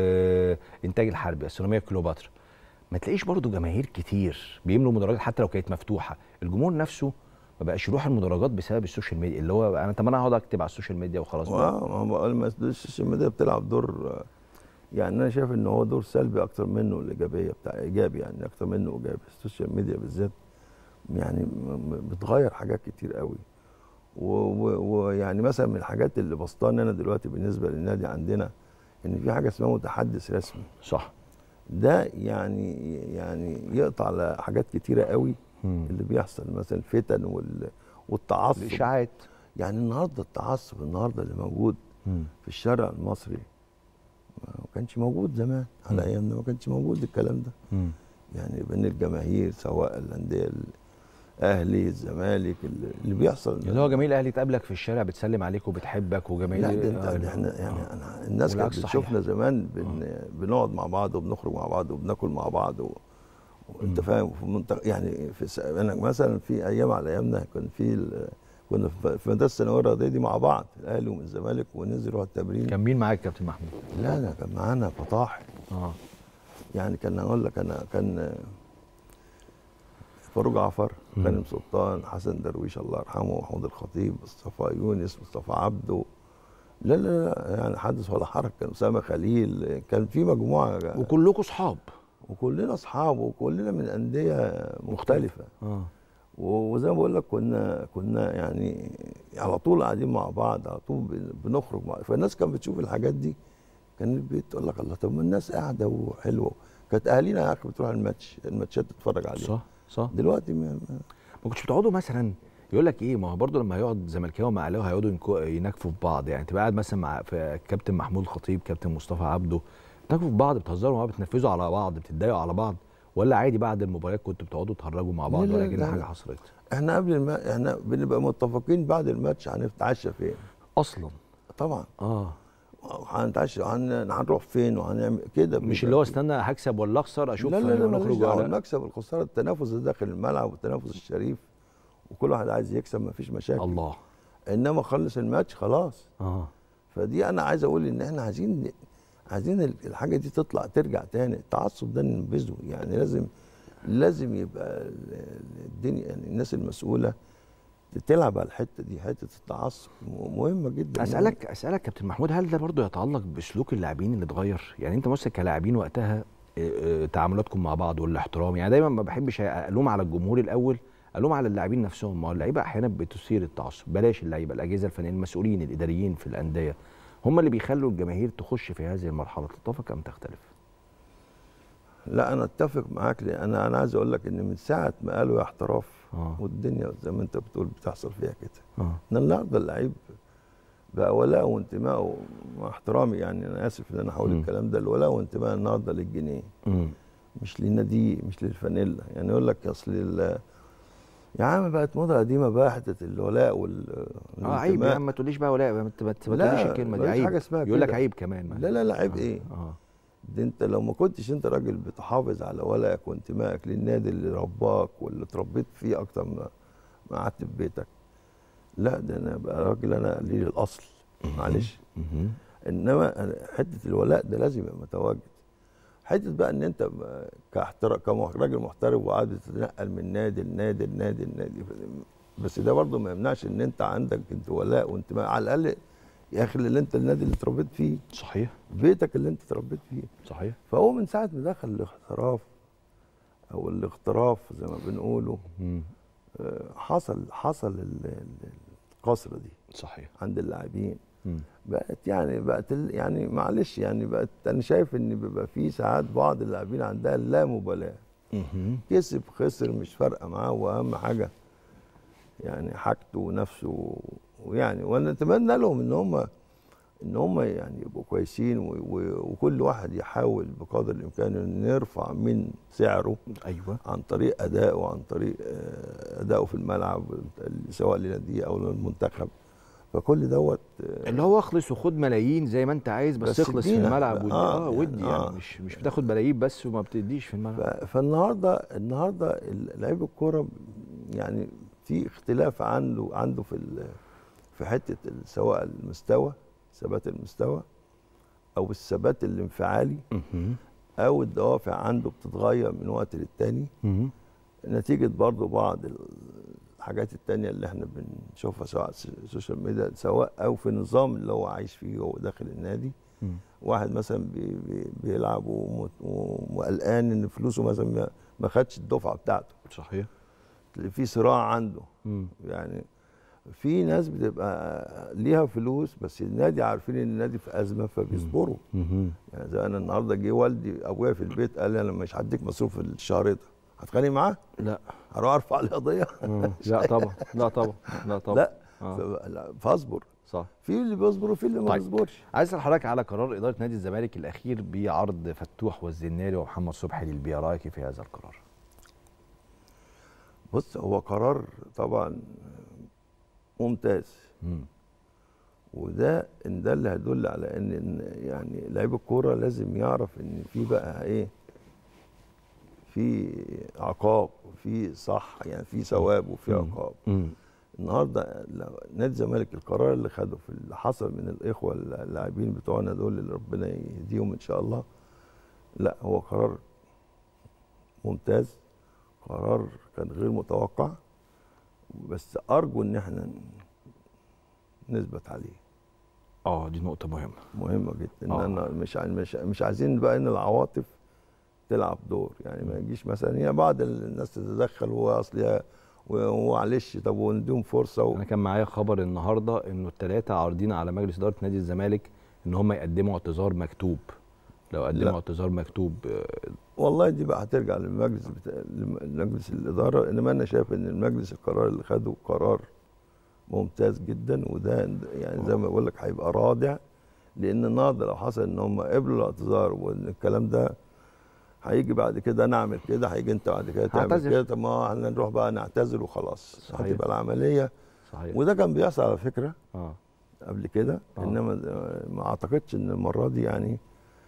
وانتاج الحربي السيراميكا كليوباترا ما تلاقيش برضو جماهير كتير بيملوا المدرجات حتى لو كانت مفتوحه الجمهور نفسه ما بقاش يروح المدرجات بسبب السوشيال ميديا اللي هو انا طب انا هقعد اكتب على السوشيال ميديا وخلاص اه ما هو السوشيال ميديا بتلعب دور آه، يعني انا شايف ان هو دور سلبي اكتر منه الايجابيه بتاع ايجابي يعني اكتر منه ايجابي السوشيال ميديا بالذات يعني م- م- بتغير حاجات كتير قوي ويعني مثلا من الحاجات اللي بسطاني انا دلوقتي بالنسبه للنادي عندنا ان في حاجه اسمها متحدث رسمي صح ده يعني يعني يقطع على حاجات كتيره قوي مم. اللي بيحصل مثلا الفتن وال والتعصب الاشاعات يعني النهارده التعصب النهارده اللي موجود مم. في الشارع المصري ما كانش موجود زمان على مم. ايامنا ما كانش موجود الكلام ده مم. يعني بين الجماهير سواء الانديه الاهلي الزمالك اللي اللي بيحصل اللي هو جميل الاهلي تقابلك في الشارع بتسلم عليك وبتحبك وجميل لا ده انت آه، ده احنا يعني أنا الناس كانت والعكس صحيح. بتشوفنا زمان بن بنقعد مع بعض وبنخرج مع بعض وبناكل مع بعض و... وانت فاهم في منطقه يعني في س... انا مثلا في ايام على ايامنا كان في ال... كنا في في مدرسه الثانويه الرياضيه دي مع بعض الاهلي ومن الزمالك وننزل نروح التمرين كان مين معاك كابتن محمود؟ لا لا كان معانا فطاح اه يعني كان اقول لك انا كان فاروق جعفر مم. غانم سلطان حسن درويش الله يرحمه محمود الخطيب مصطفى يونس مصطفى عبده لا لا لا يعني حدث ولا حرج كان اسامه خليل كان في مجموعه وكلكم صحاب وكلنا اصحاب وكلنا من انديه مختلفه اه و- وزي ما بقول لك كنا كنا يعني على طول قاعدين مع بعض على طول بن- بنخرج مع فالناس كانت بتشوف الحاجات دي كانت بتقول لك الله طب ما الناس قاعده وحلوه كانت اهالينا يا اخي بتروح الماتش الماتشات تتفرج عليها صح صح دلوقتي ما ما- ما كنتش بتقعدوا مثلا يقول لك ايه ما هو برضه لما هيقعد زملكاوي مع اهلاوي هيقعدوا ينكو- ينكفوا في بعض يعني تبقى قاعد مثلا مع في كابتن محمود الخطيب كابتن مصطفى عبده بتنكفوا في بعض بتهزروا مع بعض بتنفذوا على بعض بتتضايقوا على بعض ولا عادي بعد المباريات كنتوا بتقعدوا تهرجوا مع بعض لا، لا، ولا كده لا، حاجه لا. حصلت احنا قبل الما احنا بنبقى متفقين بعد الماتش هنتعشى فين اصلا طبعا اه هنتعشى هن- هنروح فين وهنعمل كده مش بيبقى اللي هو في- استنى هكسب ولا اخسر اشوف لا لا لا نخرج ماليش دعوه ولا المكسب الخساره التنافس اللي داخل الملعب والتنافس الشريف وكل واحد عايز يكسب مفيش مشاكل الله انما خلص الماتش خلاص اه فدي انا عايز اقول ان احنا عايزين عايزين ال- الحاجه دي تطلع ترجع تاني التعصب ده ننبذه يعني لازم لازم يبقى ال- ال- الدنيا يعني الناس المسؤوله تلعب على الحته دي حته التعصب م- مهمه جدا اسالك اسالك كابتن محمود هل ده برضه يتعلق بسلوك اللاعبين اللي اتغير يعني انت مثلا كلاعبين وقتها آه، آه، تعاملاتكم مع بعض والاحترام يعني دايما ما بحبش الوم على الجمهور الاول الوم على اللاعبين نفسهم ما هو اللعيبه احيانا بتثير التعصب بلاش اللعيبه الاجهزه الفنيه المسؤولين الاداريين في الانديه هم اللي بيخلوا الجماهير تخش في هذه المرحله تتفق ام تختلف لا انا اتفق معاك لأن انا انا عايز اقول لك ان من ساعه ما قالوا يا احتراف اه والدنيا زي ما انت بتقول بتحصل فيها كده اه ان النهارده اللعيب بقى ولاء وانتمائه مع احترامي يعني انا اسف ان انا هقول مم. الكلام ده الولاء وانتماء النهارده للجنيه امم مش للنادي مش للفانيلا يعني يقول لك اصل ال- يا عم بقت موضه قديمه بقى حته الولاء وال اه عيب يا والانتماء. عم ما تقوليش بقى ولا ما ت- ما ت- ما لا، تقوليش الكلمه دي مفيش عيب حاجة اسمها يقول لك كده. عيب كمان لا لا لا عيب آه، ايه اه ده انت لو ما كنتش انت راجل بتحافظ على ولائك وانتمائك للنادي اللي رباك واللي اتربيت فيه اكتر ما ما قعدت في بيتك لا ده انا بقى راجل انا قليل الاصل معلش مهم. انما أنا- حته الولاء ده لازم يبقى متواجد حته بقى ان انت ب- كاحترا كراجل محترف وقاعد بتتنقل من نادي لنادي لنادي لنادي بس ده برضه ما يمنعش ان انت عندك انت ولاء وانتماء على الاقل يا اخي اللي انت النادي اللي اتربيت فيه صحيح بيتك اللي انت اتربيت فيه صحيح فهو من ساعه ما دخل الاحتراف او الاغتراف زي ما بنقوله مم. آه، حصل حصل ال- ال- القصره دي صحيح عند اللاعبين مم. بقت يعني بقت ال- يعني معلش يعني بقت انا شايف ان بيبقى في ساعات بعض اللاعبين عندها لا مبالاه مهم. كسب خسر مش فارقه معاه واهم حاجه يعني حاجته ونفسه ويعني وانا اتمنى لهم ان هم ان هم يعني يبقوا كويسين و- و- وكل واحد يحاول بقدر الامكان انه يرفع من سعره ايوه عن طريق ادائه وعن طريق آه، ادائه في الملعب سواء لناديه او للمنتخب فكل دوت آه، اللي هو اخلص وخد ملايين زي ما انت عايز بس, بس اخلص في ادينا. الملعب ودي آه، اه, يعني ودي يعني آه. مش مش بتاخد ملايين بس وما بتديش في الملعب ف- فالنهارده النهارده لعيب الكوره يعني في اختلاف عنده عنده في ال- في حته ال- سواء المستوى ثبات المستوى او الثبات الانفعالي مهم. او الدوافع عنده بتتغير من وقت للتاني مهم. نتيجه برضو بعض الحاجات التانية اللي احنا بنشوفها سواء على السوشيال ميديا سواء او في النظام اللي هو عايش فيه وهو داخل النادي مم. واحد مثلا بي بي بيلعب وم- وقلقان ان فلوسه مثلا ما- ما خدش الدفعه بتاعته صحيح اللي في صراع عنده مم. يعني في ناس بتبقى ليها فلوس بس النادي عارفين ان النادي في ازمه فبيصبروا مهم. يعني زي انا النهارده جه والدي ابويا في البيت قال لي انا مش هديك مصروف الشهر ده هتخانق معاه لا هروح ارفع عليه قضيه مم. لا طبعا لا طبعا لا طبعا لا آه. ف- لا، فاصبر صح في اللي بيصبر وفي اللي ما طيب. بيصبرش عايز اسال حضرتك على قرار اداره نادي الزمالك الاخير بعرض فتوح والزناري ومحمد صبحي للبيع رايك إيه في هذا القرار بص هو قرار طبعا ممتاز مم. وده ان ده اللي هيدل على ان إن يعني لعيب الكوره لازم يعرف ان في بقى ايه في عقاب وفي صح يعني في ثواب وفي مم. عقاب مم. النهارده لو نادي الزمالك القرار اللي خده في اللي حصل من الاخوه اللاعبين بتوعنا دول اللي ربنا يهديهم ان شاء الله لا هو قرار ممتاز قرار كان غير متوقع بس ارجو ان احنا نثبت عليه اه دي نقطه مهمه مهمه جدا آه. ان انا مش عاي- مش مش عايزين بقى ان العواطف تلعب دور يعني ما يجيش مثلا هي بعض الناس تتدخل هو اصل هي- ومعلش طب ونديهم فرصه و... انا كان معايا خبر النهارده انه الثلاثه عارضين على مجلس اداره نادي الزمالك ان هم يقدموا اعتذار مكتوب لو قدموا لا. اعتذار مكتوب آه، والله دي بقى هترجع للمجلس بتا... لمجلس الاداره انما انا شايف ان المجلس القرار اللي خده قرار ممتاز جدا وده يعني زي ما بقول لك هيبقى رادع لان النهارده لو حصل ان هم قبلوا الاعتذار وان الكلام ده هيجي بعد كده انا اعمل كده هيجي انت بعد كده تعمل هعتذر. كده طب ما احنا نروح بقى نعتذر وخلاص صحيح. هتبقى العمليه صحيح وده كان بيحصل على فكره اه قبل كده آه. انما ما اعتقدش ان المره دي يعني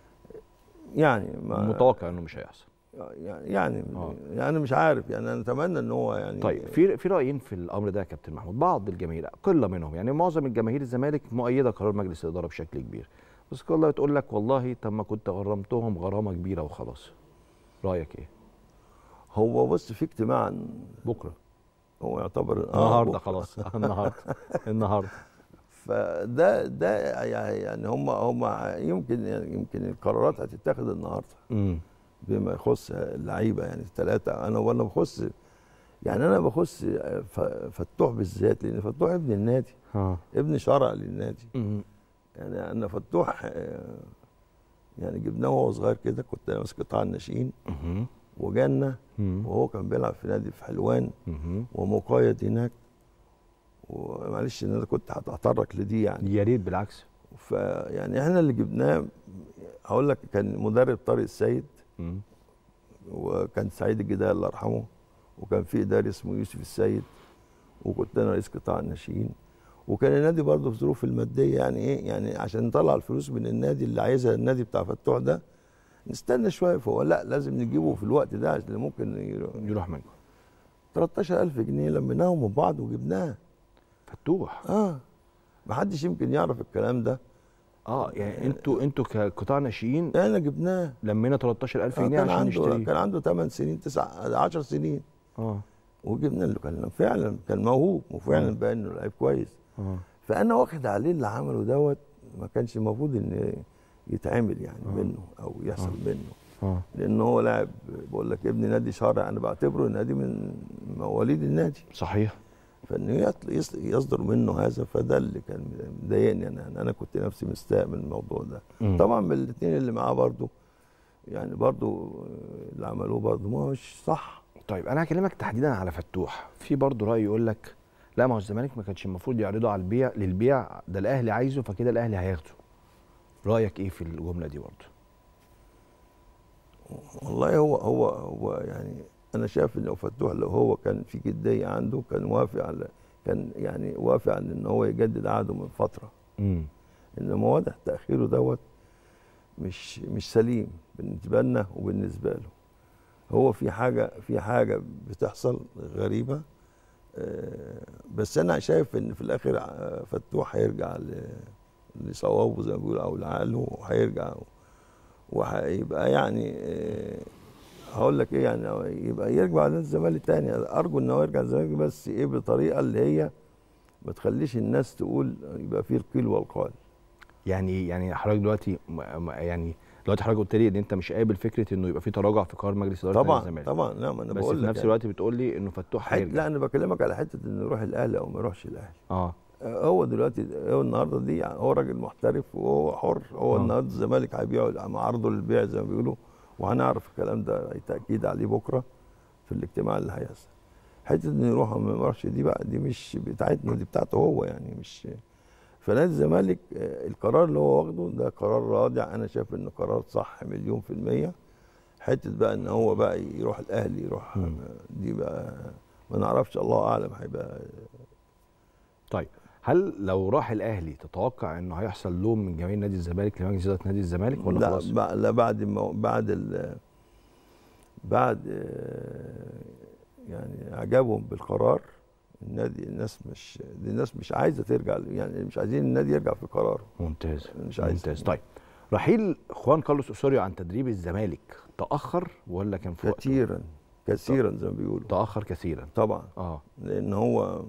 يعني ما متوقع انه مش هيحصل يعني يعني, آه. يعني مش عارف يعني انا اتمنى ان هو يعني طيب في في رايين في الامر ده يا كابتن محمود بعض الجماهير قله منهم يعني معظم الجماهير الزمالك مؤيده قرار مجلس الاداره بشكل كبير بس كلها تقول لك والله طب ما كنت غرمتهم غرامه كبيره وخلاص رايك ايه هو بص في اجتماع بكره هو يعتبر النهارده بكرة. خلاص النهارده النهارده فده ده يعني هم هم يمكن يعني يمكن القرارات هتتاخد النهارده امم بما يخص اللعيبه يعني الثلاثه انا وانا بخص يعني انا بخص ف- فتوح بالذات لان فتوح ابن النادي اه ابن شرع للنادي مم. يعني انا فتوح آه، يعني جبناه وهو صغير كده كنت انا ماسك قطاع الناشئين مهم. وجالنا مم. وهو كان بيلعب في نادي في حلوان مهم. ومقيد هناك ومعلش ان انا كنت هتطرق لدي يعني يا ريت بالعكس فيعني احنا اللي جبناه هقول لك كان مدرب طارق السيد مم. وكان سعيد الجدال الله يرحمه وكان في اداري اسمه يوسف السيد وكنت انا رئيس قطاع الناشئين وكان النادي برضه في ظروف الماديه يعني ايه يعني عشان نطلع الفلوس من النادي اللي عايزها النادي بتاع فتوح ده نستنى شويه فهو لا لازم نجيبه في الوقت ده عشان ممكن يروح. يروح منكم 13000 جنيه لميناهم من بعض وجبناه فتوح اه ما حدش يمكن يعرف الكلام ده اه يعني انتوا انتوا كقطاع ناشئين احنا جبناه لمينا 13000 آه جنيه كان عشان عنده نشتريه كان عنده 8 سنين 9 10 سنين اه وجبنا له كان فعلا كان موهوب وفعلا باين انه لعيب كويس اه فانا واخد عليه اللي عمله دوت ما كانش المفروض ان يتعمل يعني آه. منه او يحصل منه اه لان هو لاعب بقول لك ابن نادي شارع انا بعتبره نادي من مواليد النادي صحيح فانه يطل- يص- يصدر منه هذا فده اللي كان مضايقني انا انا كنت نفسي مستاء من الموضوع ده مم. طبعا من الاثنين اللي معاه برضه يعني برضه اللي عملوه برضه ما هوش صح طيب انا هكلمك تحديدا على فتوح في برضه راي يقول لك لا ما هو الزمالك ما كانش المفروض يعرضه على البيع للبيع ده الاهلي عايزه فكده الاهلي هياخده رايك ايه في الجمله دي برضه والله هو هو هو يعني انا شايف ان فتوح لو هو كان في جديه عنده كان وافق على كان يعني وافق على ان هو يجدد عقده من فتره امم انما واضح تاخيره دوت مش مش سليم بالنسبه لنا وبالنسبه له هو في حاجه في حاجه بتحصل غريبه آه، بس انا شايف ان في الاخر آه، فتوح هيرجع ل- لصوابه زي ما بيقولوا او لعقله وهيرجع وهيبقى يعني آه، هقول لك ايه يعني يبقى يرجع للزمالك تاني ارجو ان هو يرجع للزمالك بس ايه بطريقه اللي هي ما تخليش الناس تقول يبقى فيه القيل والقال يعني يعني حضرتك دلوقتي م- م- يعني دلوقتي حضرتك قلت لي ان انت مش قابل فكره انه يبقى في تراجع في قرار مجلس اداره نادي طبعا الزمالك طبعا لا ما انا بس بقول في لك نفس يعني. الوقت بتقول لي انه فتوح حت... هيرجع لا انا بكلمك على حته انه يروح الاهلي او ما يروحش الاهلي اه هو دلوقتي هو النهارده دي يعني هو راجل محترف وهو حر هو آه. النهارده الزمالك هيبيعه مع عرضه للبيع زي ما بيقولوا وهنعرف الكلام ده تاكيد عليه بكره في الاجتماع اللي هيحصل حته انه يروح او ما يروحش دي بقى دي مش بتاعتنا دي بتاعته هو يعني مش فنادي الزمالك آه، القرار اللي هو واخده ده قرار رادع انا شايف انه قرار صح مليون في الميه حته بقى ان هو بقى يروح الاهلي يروح مم. دي بقى ما نعرفش الله اعلم هيبقى طيب هل لو راح الاهلي تتوقع انه هيحصل لوم من جماهير نادي الزمالك لمجلس اداره نادي الزمالك ولا لا خلاص؟ بع- لا بعد ما بعد ال بعد آه، يعني اعجابهم بالقرار النادي الناس مش دي الناس مش عايزه ترجع يعني مش عايزين النادي يرجع في قراره ممتاز مش عايز ممتاز طيب رحيل خوان كارلوس اوسوريو عن تدريب الزمالك تاخر ولا كان في وقته؟ كثيرا كثيرا زي ما بيقولوا تاخر كثيرا طبعا اه لان هو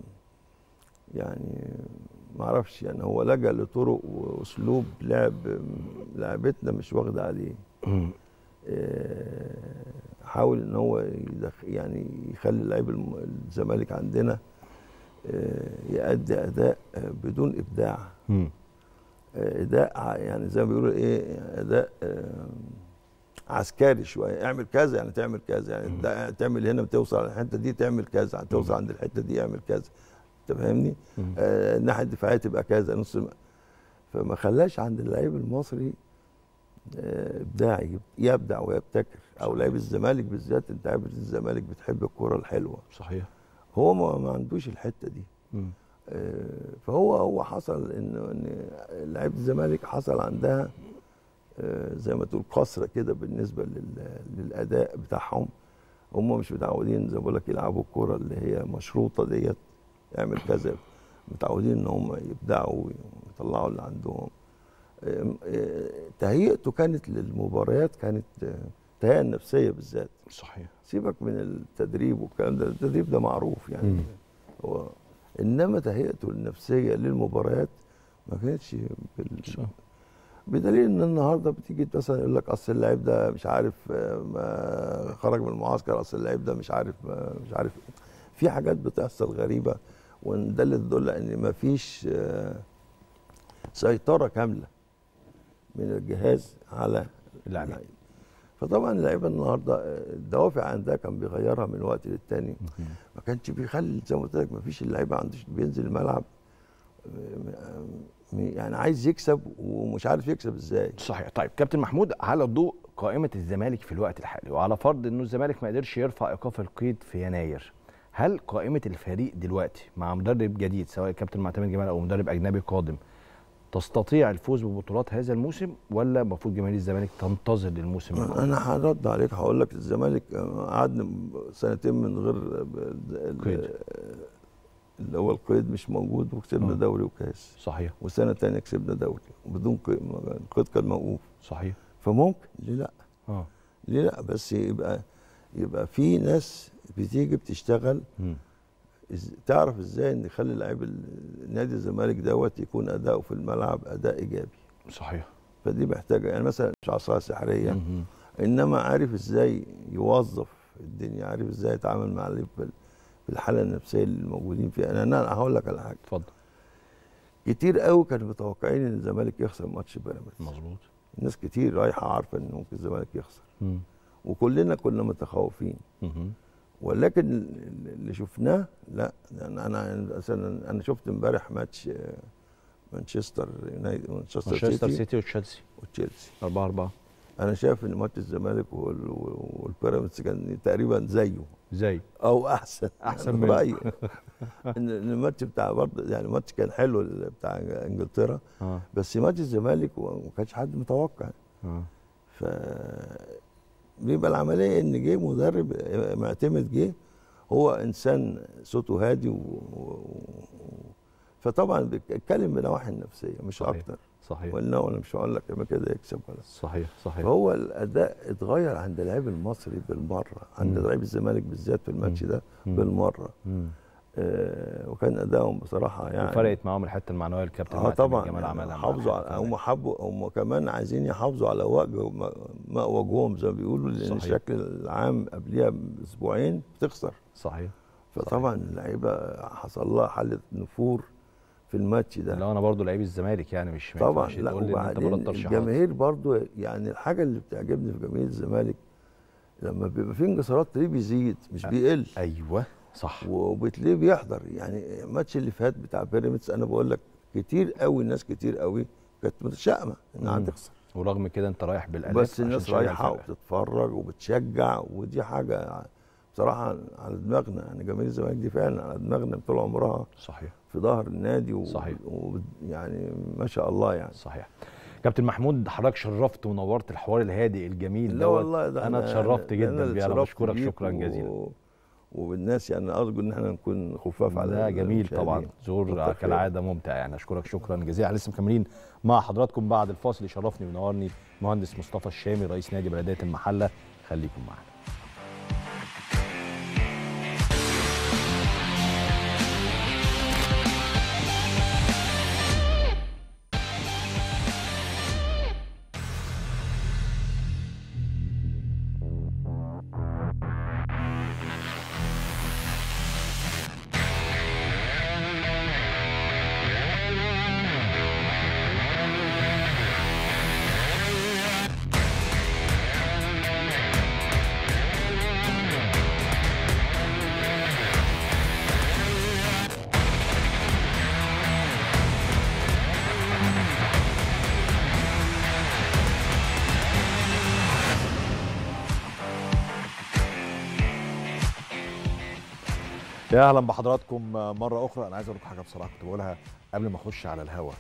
يعني ما اعرفش يعني هو لجأ لطرق واسلوب لعب لعبتنا مش واخده عليه مم. آه، حاول ان هو يدخ يعني يخلي لعيب الم- الزمالك عندنا آه، يأدي اداء آه، بدون ابداع مم. آه، اداء ع- يعني زي ما بيقولوا ايه اداء آه، عسكري شويه اعمل كذا يعني تعمل كذا يعني ده تعمل هنا بتوصل على الحته دي تعمل كذا توصل عند الحته دي اعمل كذا انت فاهمني؟ مم. آه، الناحيه الدفاعيه تبقى كذا نص م- فما خلاش عند اللعيب المصري آه، ابداعي يبدع ويبتكر او لعيب الزمالك بالذات انت عارف الزمالك بتحب الكره الحلوه صحيح هو ما, ما عندوش الحته دي مم. آه، فهو هو حصل انه ان لعيبه الزمالك حصل عندها آه، زي ما تقول قصره كده بالنسبه لل- للاداء بتاعهم هم مش متعودين زي ما بقول لك يلعبوا الكره اللي هي مشروطه ديت اعمل كذا متعودين ان هم يبدعوا ويطلعوا اللي عندهم آه، آه، تهيئته كانت للمباريات كانت آه، تهيئه نفسيه بالذات صحيح سيبك من التدريب والكلام ده التدريب ده معروف يعني مم. هو انما تهيئته النفسيه للمباريات ما كانتش بال... صح. بدليل ان النهارده بتيجي مثلا يقول لك اصل اللعيب ده مش عارف آه، ما خرج من المعسكر اصل اللعيب ده مش عارف ما مش عارف في حاجات بتحصل غريبه وان ده اللي تدل ان ما فيش آه، سيطره كامله من الجهاز على اللاعبين. اللعيبه فطبعا اللعيبه النهارده آه، الدوافع عندها كان بيغيرها من وقت للتاني مم. ما كانش بيخلي زي ما قلت لك ما فيش اللعيبه عندوش بينزل الملعب آه، م- يعني عايز يكسب ومش عارف يكسب ازاي صحيح طيب كابتن محمود على ضوء قائمه الزمالك في الوقت الحالي وعلى فرض انه الزمالك ما قدرش يرفع ايقاف القيد في يناير هل قائمه الفريق دلوقتي مع مدرب جديد سواء كابتن معتمد جمال او مدرب اجنبي قادم تستطيع الفوز ببطولات هذا الموسم ولا المفروض جماهير الزمالك تنتظر للموسم القادم؟ انا هرد عليك هقول لك الزمالك آه، قعدنا سنتين من غير ال- قيد. اللي هو القيد مش موجود وكسبنا آه. دوري وكاس صحيح وسنه تانية كسبنا دوري وبدون قيد القيد كان موقوف صحيح فممكن ليه لا اه ليه لا بس يبقى يبقى في ناس بتيجي بتشتغل مم. إز- تعرف ازاي ان يخلي لعيب ال- نادي الزمالك دوت يكون اداؤه في الملعب اداء ايجابي صحيح فدي محتاجه يعني مثلا مش عصايه سحريه مم. انما عارف ازاي يوظف الدنيا عارف ازاي يتعامل مع اللي في في الحاله النفسيه اللي الموجودين فيها انا انا هقول لك على حاجه اتفضل كتير قوي كانوا متوقعين ان الزمالك يخسر ماتش بيراميدز مظبوط ناس كتير رايحه عارفه ان ممكن الزمالك يخسر مم. وكلنا كنا متخوفين مم. ولكن اللي شفناه لا يعني انا مثلا انا شفت امبارح ماتش آه، مانشستر يونايتد مانشستر مانشستر سيتي سيتي وتشيلسي وتشيلسي 4 4 انا شايف ان ماتش الزمالك وال- والبيراميدز كان تقريبا زيه زي او احسن أحسن يعني منه. رايي ان إن الماتش بتاع برضه يعني الماتش كان حلو ال- بتاع انجلترا اه بس ماتش الزمالك وما كانش حد متوقع اه ف بيبقى العمليه ان جه مدرب معتمد جه هو انسان صوته هادي و... و... فطبعا بيتكلم بنواحي النفسيه مش صحيح. اكتر صحيح ولا ولا مش هقول لك لما كده يكسب ولا صحيح صحيح فهو الاداء اتغير عند اللاعب المصري بالمره عند مم. لعيب الزمالك بالذات في الماتش مم. ده مم. بالمره مم. آه، وكان ادائهم بصراحه يعني فرقت معاهم الحته المعنويه الكابتن اه معتمد طبعا جمال يعني عملها مع حافظوا على الحته هم حبوا هم كمان عايزين يحافظوا على وجه ماء وجههم زي ما بيقولوا لان صحيح. الشكل العام قبليها باسبوعين بتخسر صحيح فطبعا اللعيبه حصل لها حاله نفور في الماتش ده لو انا برضو لعيب الزمالك يعني مش ما طبعا ينفعش لا تقول لي ان انت بره وبعدين الترشيحات الجماهير برضو يعني الحاجه اللي بتعجبني في جماهير الزمالك لما بيبقى في انتصارات تلاقيه بيزيد مش بيقل ايوه صح وبتلاقيه بيحضر يعني الماتش اللي فات بتاع بيراميدز انا بقول لك كتير قوي ناس كتير قوي كانت متشائمه انها مم. هتخسر ورغم كده انت رايح بالالاف بس عشان الناس تشجع رايحه الفرقة. وبتتفرج وبتشجع ودي حاجه بصراحه على دماغنا يعني جماهير الزمالك دي فعلا على دماغنا طول عمرها صحيح في ظهر النادي و... صحيح. و... يعني ما شاء الله يعني صحيح كابتن محمود حضرتك شرفت ونورت الحوار الهادئ الجميل لا دوت. والله ده انا أنا- اتشرفت ده جدا اللي بيه انا اتشرفت بشكرك بيك شكرا جزيلا و... وبالناس يعني ارجو ان احنا نكون خفاف على ده جميل المشاهدين. طبعا زور كتر خير. كالعاده ممتع يعني اشكرك شكرا جزيلا لسه مكملين مع حضراتكم بعد الفاصل يشرفني وينورني مهندس مصطفى الشامي رئيس نادي بلديه المحله خليكم معنا يا اهلا بحضراتكم مره اخرى انا عايز اقول لكم حاجه بصراحه كنت بقولها قبل ما اخش على الهوا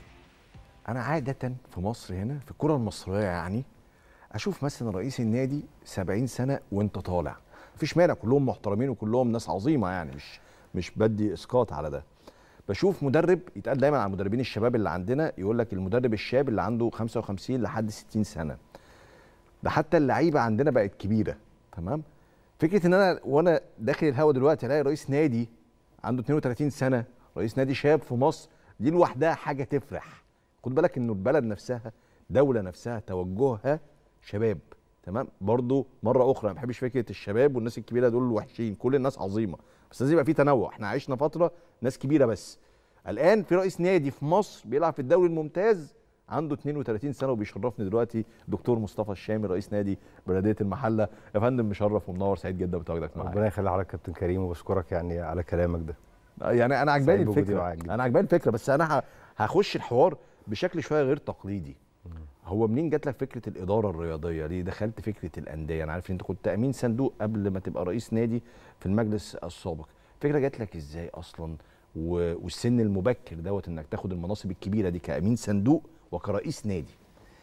انا عاده في مصر هنا في الكره المصريه يعني اشوف مثلا رئيس النادي 70 سنه وانت طالع مفيش مانع كلهم محترمين وكلهم ناس عظيمه يعني مش مش بدي اسقاط على ده بشوف مدرب يتقال دايما على المدربين الشباب اللي عندنا يقول لك المدرب الشاب اللي عنده 55 لحد 60 سنه ده حتى اللعيبه عندنا بقت كبيره تمام فكره ان انا وانا داخل الهوا دلوقتي الاقي رئيس نادي عنده 32 سنه رئيس نادي شاب في مصر دي لوحدها حاجه تفرح خد بالك انه البلد نفسها دوله نفسها توجهها شباب تمام برضو مره اخرى ما بحبش فكره الشباب والناس الكبيره دول وحشين كل الناس عظيمه بس لازم يبقى في تنوع احنا عشنا فتره ناس كبيره بس الان في رئيس نادي في مصر بيلعب في الدوري الممتاز عنده 32 سنه وبيشرفني دلوقتي دكتور مصطفى الشامي رئيس نادي بلديه المحله يا فندم مشرف ومنور سعيد جدا بتواجدك معايا ربنا يخلي حضرتك كابتن كريم وبشكرك يعني على كلامك ده يعني انا عجباني سعيد بوجودي الفكره معاك جدا. انا عجباني الفكره بس انا ه- هخش الحوار بشكل شويه غير تقليدي هو منين جات لك فكره الاداره الرياضيه ليه دخلت فكره الانديه انا عارف ان انت كنت امين صندوق قبل ما تبقى رئيس نادي في المجلس السابق الفكره جات لك ازاي اصلا و- والسن المبكر دوت انك تاخد المناصب الكبيره دي كامين صندوق وكرئيس نادي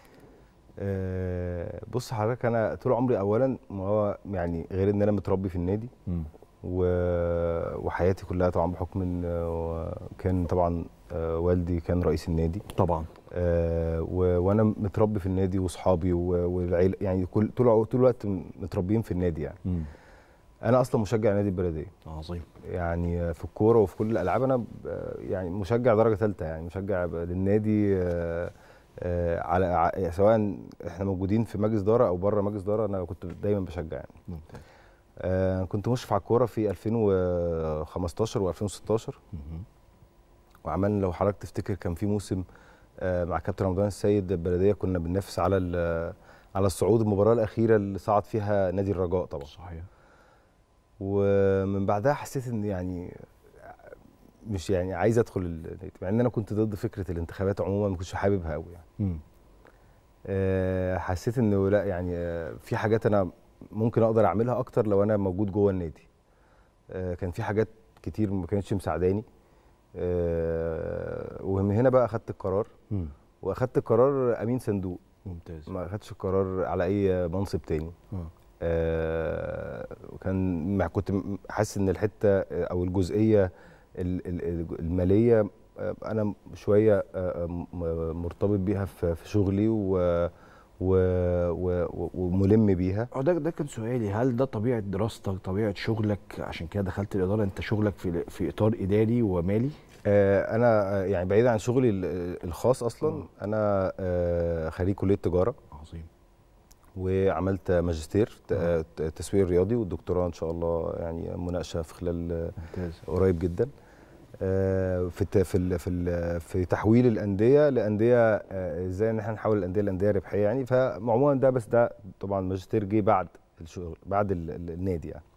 آه، بص حضرتك انا طول عمري اولا ما هو يعني غير ان انا متربي في النادي و... وحياتي كلها طبعا بحكم ان آه، كان طبعا آه، والدي كان رئيس النادي طبعا آه، و... وانا متربي في النادي واصحابي و... والعيله يعني كل طول طول الوقت متربيين في النادي يعني مم. انا اصلا مشجع نادي البلديه عظيم يعني في الكوره وفي كل الالعاب انا ب- يعني مشجع درجه ثالثه يعني مشجع ب- للنادي آه، آه، على ع- سواء احنا موجودين في مجلس اداره او بره مجلس اداره انا كنت دايما بشجع يعني ممتاز آه، كنت مشرف على الكوره في 2015 و2016 مهم. وعملنا لو حضرتك تفتكر كان في موسم آه، مع كابتن رمضان السيد البلديه كنا بننافس على ال- على الصعود المباراه الاخيره اللي صعد فيها نادي الرجاء طبعا صحيح ومن بعدها حسيت ان يعني مش يعني عايز ادخل النادي مع ان انا كنت ضد فكره الانتخابات عموما ما كنتش حاببها قوي يعني مم. أه حسيت انه لا يعني آه، في حاجات انا ممكن اقدر اعملها اكتر لو انا موجود جوه النادي أه كان في حاجات كتير ما كانتش مساعداني أه ومن هنا بقى اخدت القرار مم. واخدت القرار امين صندوق ممتاز ما اخدتش القرار على اي منصب تاني آه. آه، وكان مع- كنت م- حاسس ان الحته آه، او الجزئيه ال- ال- الماليه آه، انا شويه آه، م- مرتبط بيها في في شغلي و- و... و... و- وملم بيها اه ده ده كان سؤالي هل ده طبيعه دراستك طبيعه شغلك عشان كده دخلت الاداره انت شغلك في في اطار اداري ومالي آه، انا آه، يعني بعيد عن شغلي ال- الخاص اصلا انا آه، خريج كليه تجاره عظيم وعملت ماجستير ت- آه، ت- تسويق رياضي والدكتوراه ان شاء الله يعني مناقشه في خلال آه، ممتاز قريب جدا آه، في الت- في ال- في ال- في تحويل الانديه لانديه آه، ازاي ان احنا نحول الانديه لانديه ربحيه يعني فعموما ده بس ده طبعا ماجستير جه بعد الشغل بعد ال- ال- النادي يعني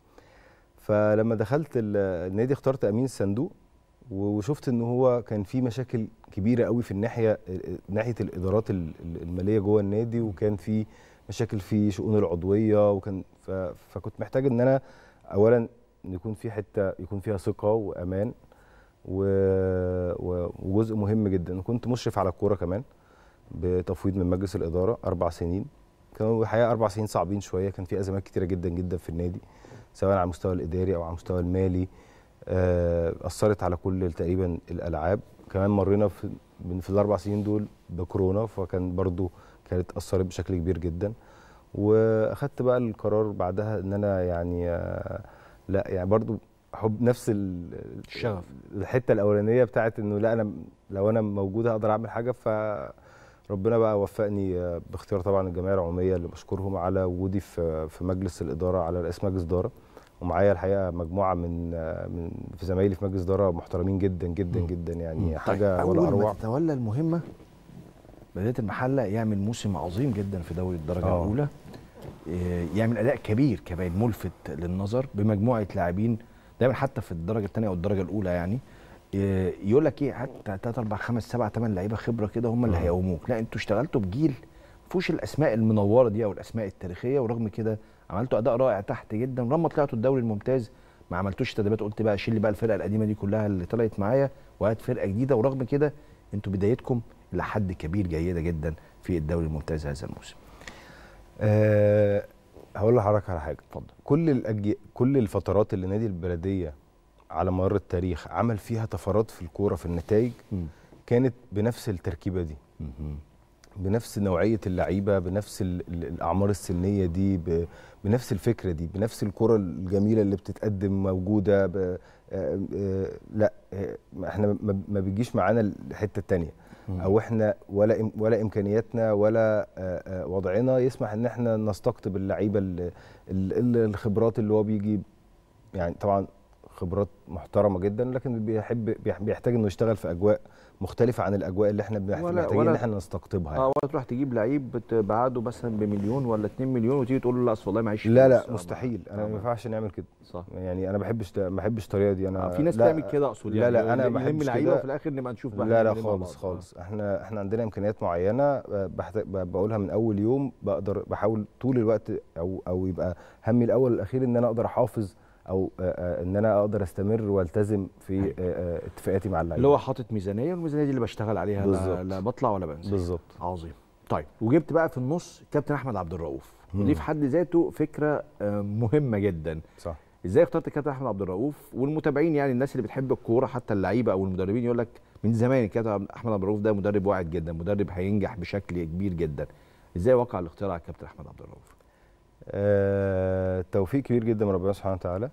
فلما دخلت ال- النادي اخترت امين الصندوق وشفت ان هو كان في مشاكل كبيره قوي في الناحيه ناحيه الادارات ال- ال- الماليه جوه النادي وكان في مشاكل في شؤون العضويه وكان ف- فكنت محتاج ان انا اولا ان يكون في حته يكون فيها ثقه وامان و... و... وجزء مهم جدا كنت مشرف على الكوره كمان بتفويض من مجلس الاداره اربع سنين كانوا الحقيقه اربع سنين صعبين شويه كان في ازمات كتيره جدا جدا في النادي سواء على المستوى الاداري او على المستوى المالي آه، اثرت على كل تقريبا الالعاب كمان مرينا في من في الاربع سنين دول بكورونا فكان برضو كانت اثرت بشكل كبير جدا واخدت بقى القرار بعدها ان انا يعني آه، لا يعني برضو حب نفس ال- الشغف. الحته الاولانيه بتاعت انه لا انا لو انا موجود اقدر اعمل حاجه فربنا بقى وفقني آه، باختيار طبعا الجمعيه العموميه اللي بشكرهم على وجودي في في مجلس الاداره على رئيس مجلس اداره ومعايا الحقيقه مجموعه من آه، من في زمايلي في مجلس اداره محترمين جدا جدا مم. جدا مم. يعني طيب، حاجه اول ولا ما اروع تتولى المهمه بدايه المحله يعمل موسم عظيم جدا في دوري الدرجه آه. الاولى إيه، يعمل اداء كبير كمان ملفت للنظر بمجموعه لاعبين دايما حتى في الدرجه الثانيه او الدرجه الاولى يعني إيه، يقول لك ايه حتى 3 4 5 7 8 لعيبه خبره كده هم اللي آه. هيقوموك لا انتوا اشتغلتوا بجيل فيهوش الاسماء المنوره دي او الاسماء التاريخيه ورغم كده عملتوا اداء رائع تحت جدا ولما طلعتوا الدوري الممتاز ما عملتوش تدريبات قلت بقى شيل لي بقى الفرقه القديمه دي كلها اللي طلعت معايا وهات فرقه جديده ورغم كده انتوا بدايتكم لحد كبير جيده جدا في الدوري الممتاز هذا الموسم أه هقول لحضرتك على حاجه اتفضل كل الأجي... كل الفترات اللي نادي البلديه على مر التاريخ عمل فيها طفرات في الكوره في النتائج كانت بنفس التركيبه دي بنفس نوعيه اللعيبه بنفس ال- ال- الاعمار السنيه دي ب... بنفس الفكره دي بنفس الكره الجميله اللي بتتقدم موجوده ب... آه، آه، لا آه، احنا ما ما بيجيش معانا الحته التانيه او احنا ولا إم- ولا امكانياتنا ولا آه، آه، وضعنا يسمح ان احنا نستقطب اللعيبه ال- ال- ال- الخبرات اللي هو بيجي يعني طبعا خبرات محترمه جدا لكن بيحب بيح- بيحتاج انه يشتغل في اجواء مختلفه عن الاجواء اللي احنا بنح- ولا- محتاجين ولا- ان احنا نستقطبها اه يعني. ولا تروح تجيب لعيب بتبعده مثلا بمليون ولا 2 مليون وتيجي تقول له لا اصل والله معيش لا فلوس. لا آه، مستحيل انا آه، ما ينفعش نعمل كده صح يعني انا ما بحبش ما بحبش الطريقه دي انا آه في ناس لا بتعمل كده اقصد لا يعني لا انا ما نلم بحبش لعيبه كده وفي الاخر نبقى نشوف بقى لا لا هنعمل إيه مع خالص بعض. آه. خالص احنا احنا عندنا امكانيات معينه آه، بحت- ب- بقولها من اول يوم بقدر بحاول طول الوقت او او يبقى همي الاول والاخير ان انا اقدر احافظ او آه، آه، ان انا اقدر استمر والتزم في آه، آه، اتفاقاتي مع اللعيبه اللي هو حاطط ميزانيه والميزانيه دي اللي بشتغل عليها لا, بالظبط. لا بطلع ولا بنزل بالظبط عظيم طيب وجبت بقى في النص كابتن احمد عبد الرؤوف ودي مم. في حد ذاته فكره آه، مهمه جدا صح ازاي اخترت كابتن احمد عبد الرؤوف والمتابعين يعني الناس اللي بتحب الكوره حتى اللعيبه او المدربين يقول لك من زمان كابتن احمد عبد الرؤوف ده مدرب واعد جدا مدرب هينجح بشكل كبير جدا ازاي وقع الاختيار على الكابتن احمد عبد الرؤوف آه، توفيق كبير جدا من ربنا سبحانه وتعالى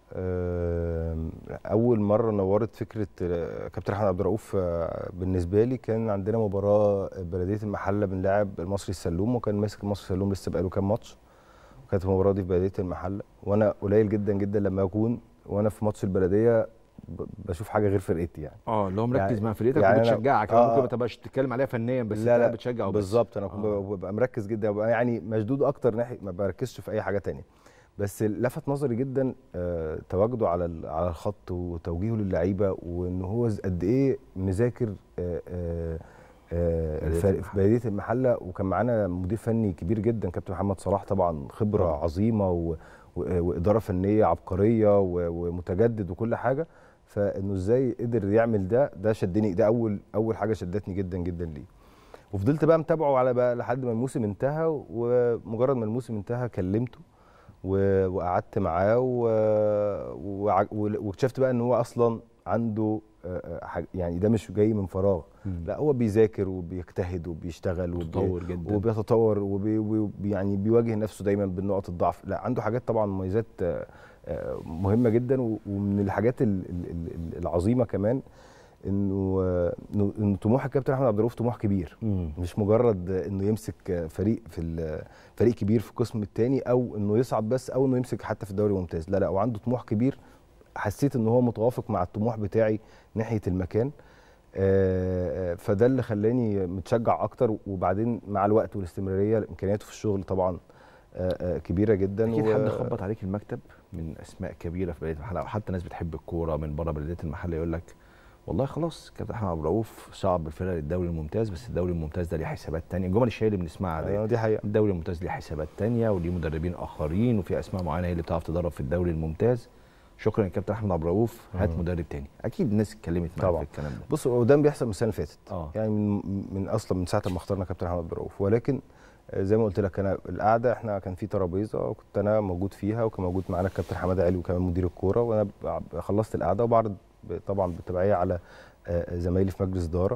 آه، اول مره نورت فكره آه، كابتن احمد عبد الرؤوف آه، بالنسبه لي كان عندنا مباراه بلديه المحله بنلعب المصري السلوم وكان ماسك المصري السلوم لسه بقاله كام ماتش وكانت المباراه دي في بلديه المحله وانا قليل جدا جدا لما اكون وانا في ماتش البلديه ب- بشوف حاجه غير فرقتي يعني اه اللي هو مركز يعني- مع فرقتك يعني أنا- وبتشجعك آه، ممكن آه. ما تبقاش تتكلم عليها فنيا بس لا انت لا بتشجع وبس بالظبط انا آه. آه. ببقى مركز جدا ببقى يعني مشدود اكتر ناحيه ما بركزش في اي حاجه تانية بس لفت نظري جدا آه تواجده على ال- على الخط وتوجيهه للعيبه وان هو ز- قد ايه مذاكر آه آه آه بلدية الفريق المحلة. في بلديه المحله وكان معانا مدير فني كبير جدا كابتن محمد صلاح طبعا خبره طبعاً. عظيمه و و- واداره فنيه عبقريه و- ومتجدد وكل حاجه فانه ازاي قدر يعمل ده ده شدني ده اول اول حاجه شدتني جدا جدا ليه وفضلت بقى متابعه على بقى لحد ما الموسم انتهى ومجرد ما الموسم انتهى كلمته و- وقعدت معاه و- وع- واكتشفت بقى ان هو اصلا عنده آه، آه، حاج- يعني ده مش جاي من فراغ لا هو بيذاكر وبيجتهد وبيشتغل وبي- متطور جدا. وبيتطور وبي وبي- يعني بيواجه نفسه دايما بنقط الضعف لا عنده حاجات طبعا مميزات آه، آه، مهمه جدا و- ومن الحاجات ال- ال- ال- العظيمه كمان انه آه، انه إنه طموح الكابتن احمد عبد الرؤوف طموح كبير مم. مش مجرد انه يمسك فريق في ال- فريق كبير في القسم الثاني او انه يصعد بس او انه يمسك حتى في الدوري الممتاز لا لا هو عنده طموح كبير حسيت ان هو متوافق مع الطموح بتاعي ناحيه المكان آه، آه، فده اللي خلاني متشجع اكتر وبعدين مع الوقت والاستمراريه امكانياته في الشغل طبعا آه، آه، كبيره جدا اكيد و- حد خبط عليك المكتب من اسماء كبيره في بلديه المحله او حتى ناس بتحب الكوره من بره بلديه المحله يقول لك والله خلاص كابتن احمد عبد الرؤوف صعب الفرقه للدوري الممتاز بس الدوري الممتاز ده ليه حسابات تانية الجمل الشهيره اللي بنسمعها دي آه، دي حقيقه الدوري الممتاز ليه حسابات تانية وليه مدربين اخرين وفي اسماء معينه هي اللي بتعرف تدرب في الدوري الممتاز شكرا يا كابتن احمد عبد الرؤوف هات مدرب تاني اكيد الناس اتكلمت معاك طبعا. في الكلام ده بص هو ده بيحصل من السنه اللي فاتت اه يعني من, من اصلا من ساعه ما اخترنا كابتن احمد بالرؤوف ولكن آه، زي ما قلت لك انا القعده احنا كان في ترابيزه وكنت انا موجود فيها وكان موجود معانا الكابتن حماده علي وكمان مدير الكوره وانا ب- خلصت القعده وبعرض ب- طبعا بالتبعيه على آه، زمايلي في مجلس اداره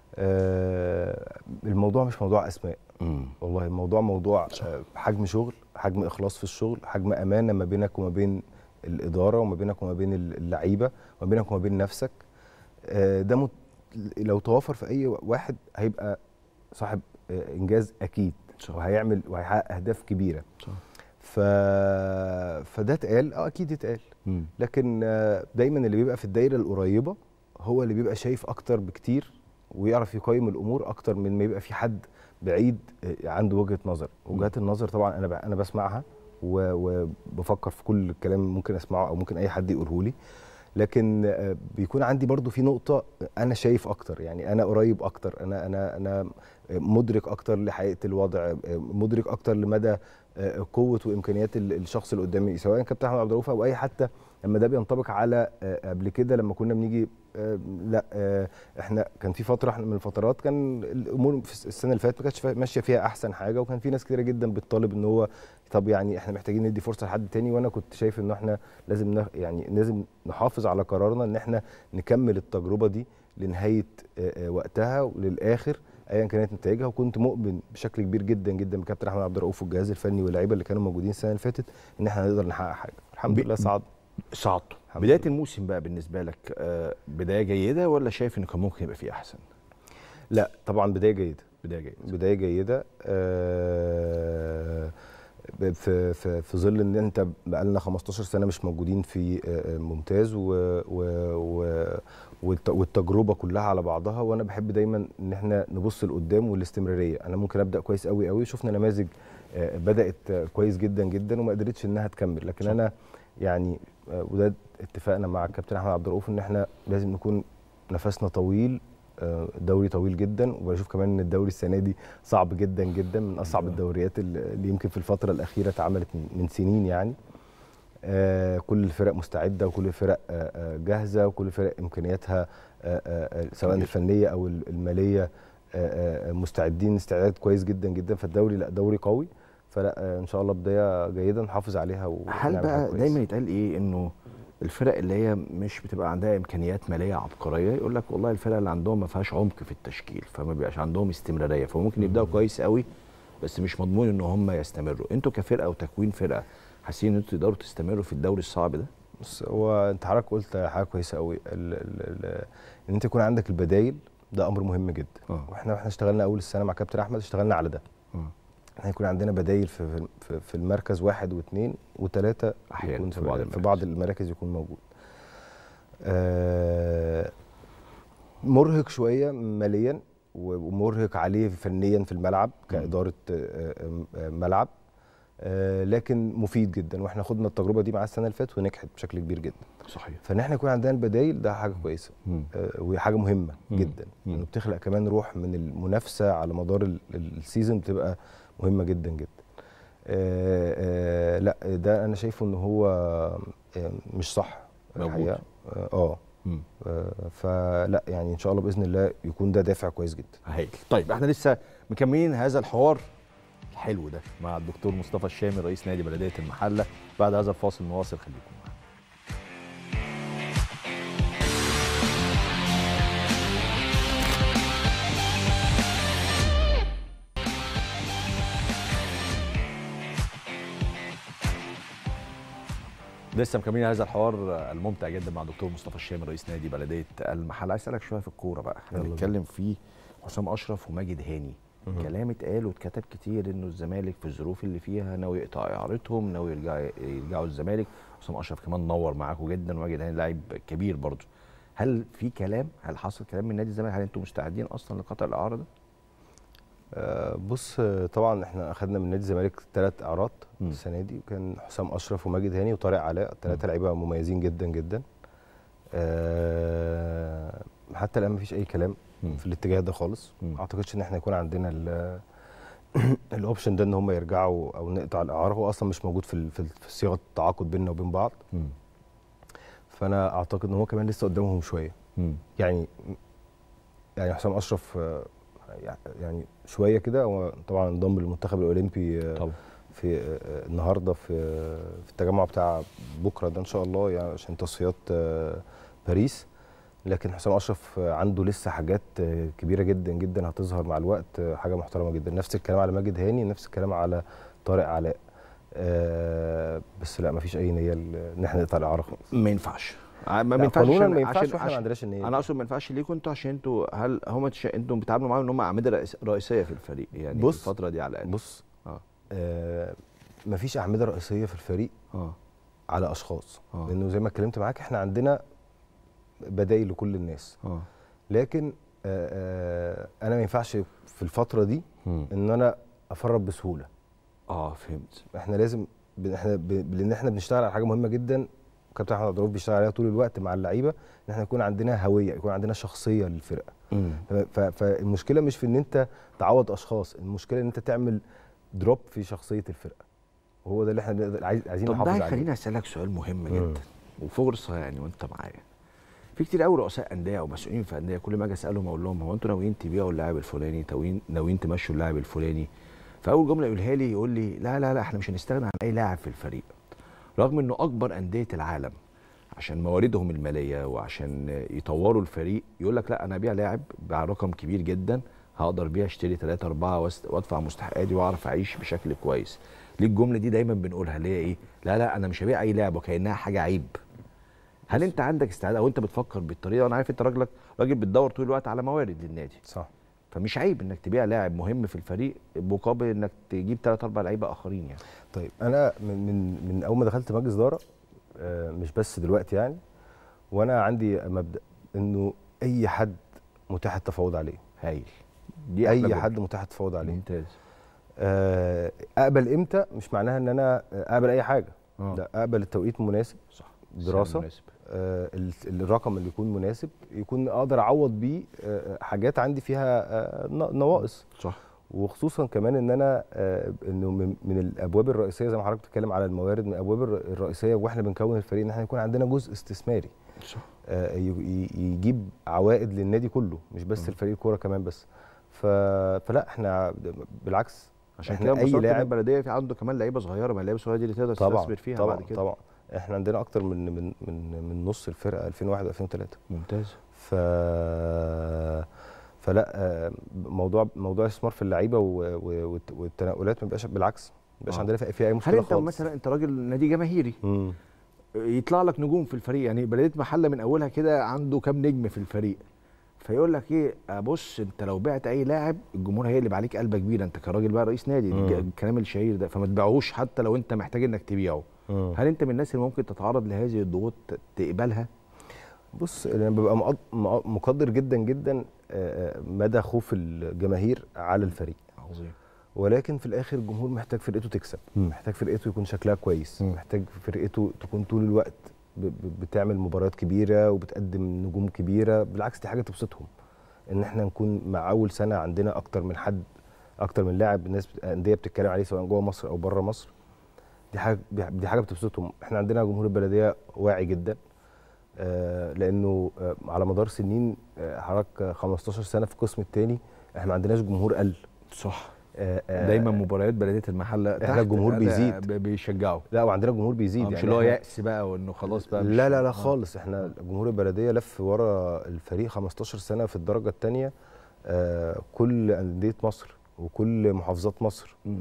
آه، الموضوع مش موضوع اسماء مم. والله الموضوع موضوع آه، حجم شغل حجم اخلاص في الشغل حجم امانه ما بينك وما بين الاداره وما بينك وما بين اللعيبه وما بينك وما بين نفسك آه، ده مت... لو توافر في اي واحد هيبقى صاحب آه، انجاز اكيد صح. وهيعمل وهيحقق اهداف كبيره صح. ف... فده اتقال اه اكيد اتقال مم. لكن آه، دايما اللي بيبقى في الدايره القريبه هو اللي بيبقى شايف اكتر بكتير ويعرف يقيم الامور اكتر من ما يبقى في حد بعيد آه، عنده وجهه نظر وجهات النظر طبعا انا ب- انا بسمعها و- وبفكر في كل الكلام ممكن اسمعه او ممكن اي حد يقوله لي لكن آه، بيكون عندي برضو في نقطه انا شايف اكتر يعني انا قريب اكتر انا انا انا مدرك اكتر لحقيقه الوضع آه، مدرك اكتر لمدى آه، قوه وامكانيات ال- الشخص اللي قدامي سواء كابتن احمد عبد الرؤوف او اي حتى لما ده بينطبق على آه، قبل كده لما كنا بنيجي آه، لا آه، احنا كان في فتره احنا من الفترات كان الامور في السنه اللي فاتت ما كانتش فا- ماشيه فيها احسن حاجه وكان في ناس كتيره جدا بتطالب ان هو طب يعني احنا محتاجين ندي فرصه لحد تاني وانا كنت شايف ان احنا لازم نخ يعني لازم نحافظ على قرارنا ان احنا نكمل التجربه دي لنهايه آه، آه، وقتها وللاخر ايا كانت نتائجها وكنت مؤمن بشكل كبير جدا جدا بكابتن احمد عبد الرؤوف والجهاز الفني واللعيبه اللي كانوا موجودين السنه اللي فاتت ان احنا نقدر نحقق حاجه الحمد بي- لله صعد صعدته الحمد بدايه لله. الموسم بقى بالنسبه لك آه بدايه جيده ولا شايف ان كان ممكن يبقى فيه احسن لا طبعا بدايه جيده بدايه جيده بدايه جيده آه، ب- في في في ظل ان انت بقالنا 15 سنه مش موجودين في آه، آه، ممتاز و و و والت- والتجربه كلها على بعضها وانا بحب دايما ان احنا نبص لقدام والاستمراريه انا ممكن ابدا كويس قوي قوي شفنا نماذج آه، بدات آه، كويس جدا جدا وما قدرتش انها تكمل لكن صح. انا يعني آه، وده اتفقنا مع الكابتن احمد عبد الرؤوف ان احنا لازم نكون نفسنا طويل آه، دوري طويل جدا وبشوف كمان ان الدوري السنه دي صعب جدا جدا من اصعب أيوة. الدوريات اللي اللي يمكن في الفتره الاخيره اتعملت من من سنين يعني آه، كل الفرق مستعده وكل الفرق آه، آه، جاهزه وكل الفرق امكانياتها آه، آه، آه، سواء كبير. الفنيه او ال- الماليه آه، آه، مستعدين استعداد كويس جدا جدا فالدوري لا دوري قوي فلا آه، ان شاء الله بدايه جيده نحافظ عليها هل ونعمل حاجة بقى كويسة. دايما يتقال ايه انه الفرق اللي هي مش بتبقى عندها امكانيات ماليه عبقريه يقول لك والله الفرق اللي عندهم ما فيهاش عمق في التشكيل فما بيبقاش عندهم استمراريه فممكن يبداوا كويس قوي بس مش مضمون ان هم يستمروا انتوا كفرقه وتكوين فرقه حاسين ان انتوا تقدروا تستمروا في الدوري الصعب ده بص هو انت حضرتك قلت حاجه كويسه قوي ال- ال- ال- ان انت يكون عندك البدايل ده امر مهم جدا اه واحنا واحنا اشتغلنا اول السنه مع كابتن احمد اشتغلنا على ده آه. احنا يكون عندنا بدايل في في, في المركز واحد واثنين وثلاثه أحياناً يكون في في, بعض في المراكز. بعض المراكز يكون موجود آه مرهق شويه ماليا ومرهق عليه فنيا في الملعب كاداره آه، آه، آه، ملعب آه، لكن مفيد جدا واحنا خدنا التجربه دي مع السنه اللي فاتت ونجحت بشكل كبير جدا صحيح فان احنا يكون عندنا البدايل ده حاجه كويسه مم. آه، وهي حاجه مهمه مم. جدا مم. انه بتخلق كمان روح من المنافسه على مدار ال- ال- السيزون بتبقى مهمه جدا جدا آه، آه، لا ده انا شايفه ان هو آه، مش صح موجود. الحقيقه اه آه، مم. آه، فلا يعني ان شاء الله باذن الله يكون ده دافع كويس جدا هايل طيب احنا لسه مكملين هذا الحوار الحلو ده مع الدكتور مصطفى الشامي رئيس نادي بلديه المحله بعد هذا الفاصل نواصل خليكم معانا لسه مكملين هذا الحوار الممتع جدا مع دكتور مصطفى الشامي رئيس نادي بلديه المحله عايز اسالك شويه في الكوره بقى احنا يلا بنتكلم في حسام اشرف وماجد هاني كلام اتقال واتكتب كتير انه الزمالك في الظروف اللي فيها ناوي يقطع اعارتهم ناوي يرجع يرجعوا الزمالك حسام اشرف كمان نور معاكم جدا وماجد هاني لاعب كبير برضه هل في كلام هل حصل كلام من نادي الزمالك هل انتم مستعدين اصلا لقطع الاعاره ده؟ آه، بص آه، طبعا احنا اخذنا من نادي الزمالك ثلاث اعراض مم. السنه دي وكان حسام اشرف وماجد هاني وطارق علاء ثلاثه لعيبه مميزين جدا جدا آه، حتى الان مفيش اي كلام مم. في الاتجاه ده خالص مم. ما اعتقدش ان احنا يكون عندنا ال- الاوبشن ده ان هم يرجعوا او نقطع الاعاره هو اصلا مش موجود في ال- في ال- في صيغه التعاقد بيننا وبين بعض مم. فانا اعتقد ان هو كمان لسه قدامهم شويه مم. يعني يعني حسام اشرف آه، يعني شويه كده هو طبعا انضم للمنتخب الاولمبي آه، طبعا في آه، النهارده في في التجمع بتاع بكره ده ان شاء الله يعني عشان تصفيات آه، باريس لكن حسام اشرف آه، عنده لسه حاجات آه، كبيره جدا جدا هتظهر مع الوقت آه، حاجه محترمه جدا نفس الكلام على ماجد هاني نفس الكلام على طارق علاء آه، بس لا مفيش اي نيه ل- ان احنا نقطع الاعاره خالص ما ينفعش ما لا، ما ينفعش قانونا عشان- ما ينفعش عشان- واحنا ما عشان- عندناش النيه انا اقصد ما ينفعش ليكوا انتوا عشان انتوا هل هم تش... انتوا بتتعاملوا معاهم ان هم اعمده رئيس- رئيسيه في الفريق يعني بص- في الفتره دي على الاقل بص اه آه مفيش اعمده رئيسيه في الفريق اه على اشخاص آه. لانه زي ما اتكلمت معاك احنا عندنا بدائل لكل الناس اه لكن آه آه انا ما ينفعش في الفتره دي مم. ان انا افرط بسهوله اه فهمت احنا لازم ب- احنا ب- لان احنا بنشتغل على حاجه مهمه جدا وكابتن احمد عبد الرؤوف بيشتغل عليها طول الوقت مع اللعيبه ان احنا يكون عندنا هويه يكون عندنا شخصيه للفرقه مم. ف- ف- فالمشكله مش في ان انت تعوض اشخاص المشكله ان انت تعمل دروب في شخصيه الفرقه وهو ده اللي احنا بنقدر- عايز عايزين طب نحافظ ده عليه خليني اسالك سؤال مهم مم. جدا وفرصه يعني وانت معايا في كتير قوي رؤساء انديه او مسؤولين في انديه كل ما اجي اسالهم اقول لهم هو انتوا ناويين تبيعوا اللاعب الفلاني ناويين ناويين تمشوا اللاعب الفلاني فاول جمله يقولها لي يقول لي لا لا لا احنا مش هنستغنى عن اي لاعب في الفريق رغم انه اكبر انديه العالم عشان مواردهم الماليه وعشان يطوروا الفريق يقول لك لا انا ابيع لاعب برقم كبير جدا هقدر بيه اشتري ثلاثة أربعة واست- وادفع مستحقاتي واعرف اعيش بشكل كويس. ليه الجملة دي دايما بنقولها اللي هي ايه؟ لا لا انا مش هبيع اي لاعب وكانها حاجة عيب. هل انت عندك استعداد او انت بتفكر بالطريقة وانا عارف انت راجلك راجل بتدور طول الوقت على موارد للنادي. صح فمش عيب انك تبيع لاعب مهم في الفريق مقابل انك تجيب ثلاث اربع لعيبه اخرين يعني. طيب انا من من من اول ما دخلت مجلس اداره آه، مش بس دلوقتي يعني وانا عندي مبدا انه اي حد متاح التفاوض عليه هايل. دي أحلى اي جملة. حد متاح التفاوض عليه ممتاز. آه، اقبل امتى مش معناها ان انا اقبل اي حاجه آه. لا اقبل التوقيت المناسب صح. دراسه سعر مناسب. آه، ال- الرقم اللي يكون مناسب يكون اقدر اعوض بيه آه، حاجات عندي فيها آه، ن- نواقص صح. وخصوصا كمان ان انا آه، انه من, من الابواب الرئيسيه زي ما حضرتك بتتكلم على الموارد من الابواب الر- الرئيسيه واحنا بنكون الفريق ان احنا يكون عندنا جزء استثماري صح. آه، ي- ي- يجيب عوائد للنادي كله مش بس الفريق الكوره كمان بس ف... فلا احنا بالعكس عشان إحنا كده أي انبسطت ان لاعب- البلديه في عنده كمان لعيبه صغيره ما اللعيبه الصغيره دي اللي تقدر طبعا تستثمر فيها طبعا بعد كده طبعا احنا عندنا اكتر من من من من نص الفرقه 2001 و2003 ممتاز ف فلا آه، موضوع موضوع الاستثمار في اللعيبه و- و- والت- والتنقلات ما بيبقاش بالعكس ما بيبقاش آه. عندنا فيها فيها اي هل مشكله انت خالص مثلا انت راجل نادي جماهيري مم. يطلع لك نجوم في الفريق يعني بلديه محله من اولها كده عنده كام نجم في الفريق فيقول لك ايه آه بص انت لو بعت اي لاعب الجمهور هيقلب عليك قلبه كبيره انت كراجل بقى رئيس نادي مم. الكلام الشهير ده فما تبيعوش حتى لو انت محتاج انك تبيعه مم. هل انت من الناس اللي ممكن تتعرض لهذه الضغوط ت- تقبلها بص انا ببقى مقد- مق- مقدر جدا جدا آه، آه، مدى خوف الجماهير على الفريق عظيم ولكن في الاخر الجمهور محتاج فرقته تكسب مم. محتاج فرقته يكون شكلها كويس مم. محتاج فرقته تكون طول الوقت ب- ب- بتعمل مباريات كبيره وبتقدم نجوم كبيره بالعكس دي حاجه تبسطهم ان احنا نكون مع اول سنه عندنا اكتر من حد اكتر من لاعب الناس بت- انديه بتتكلم عليه سواء جوه مصر او بره مصر دي حاجه دي حاجه بتبسطهم احنا عندنا جمهور البلديه واعي جدا آه، لانه آه، على مدار سنين آه، حضرتك آه، 15 سنه في القسم الثاني احنا ما عندناش جمهور قل صح آه، آه، دايما مباريات بلديه المحله إحنا تحت الجمهور هذا بيزيد. ب- بيشجعوا لا وعندنا جمهور بيزيد آه، مش اللي هو إحنا- يأس بقى وانه خلاص بقى مش- لا لا لا آه. خالص احنا جمهور البلديه لف ورا الفريق 15 سنه في الدرجه الثانيه كل انديه مصر وكل محافظات مصر مم.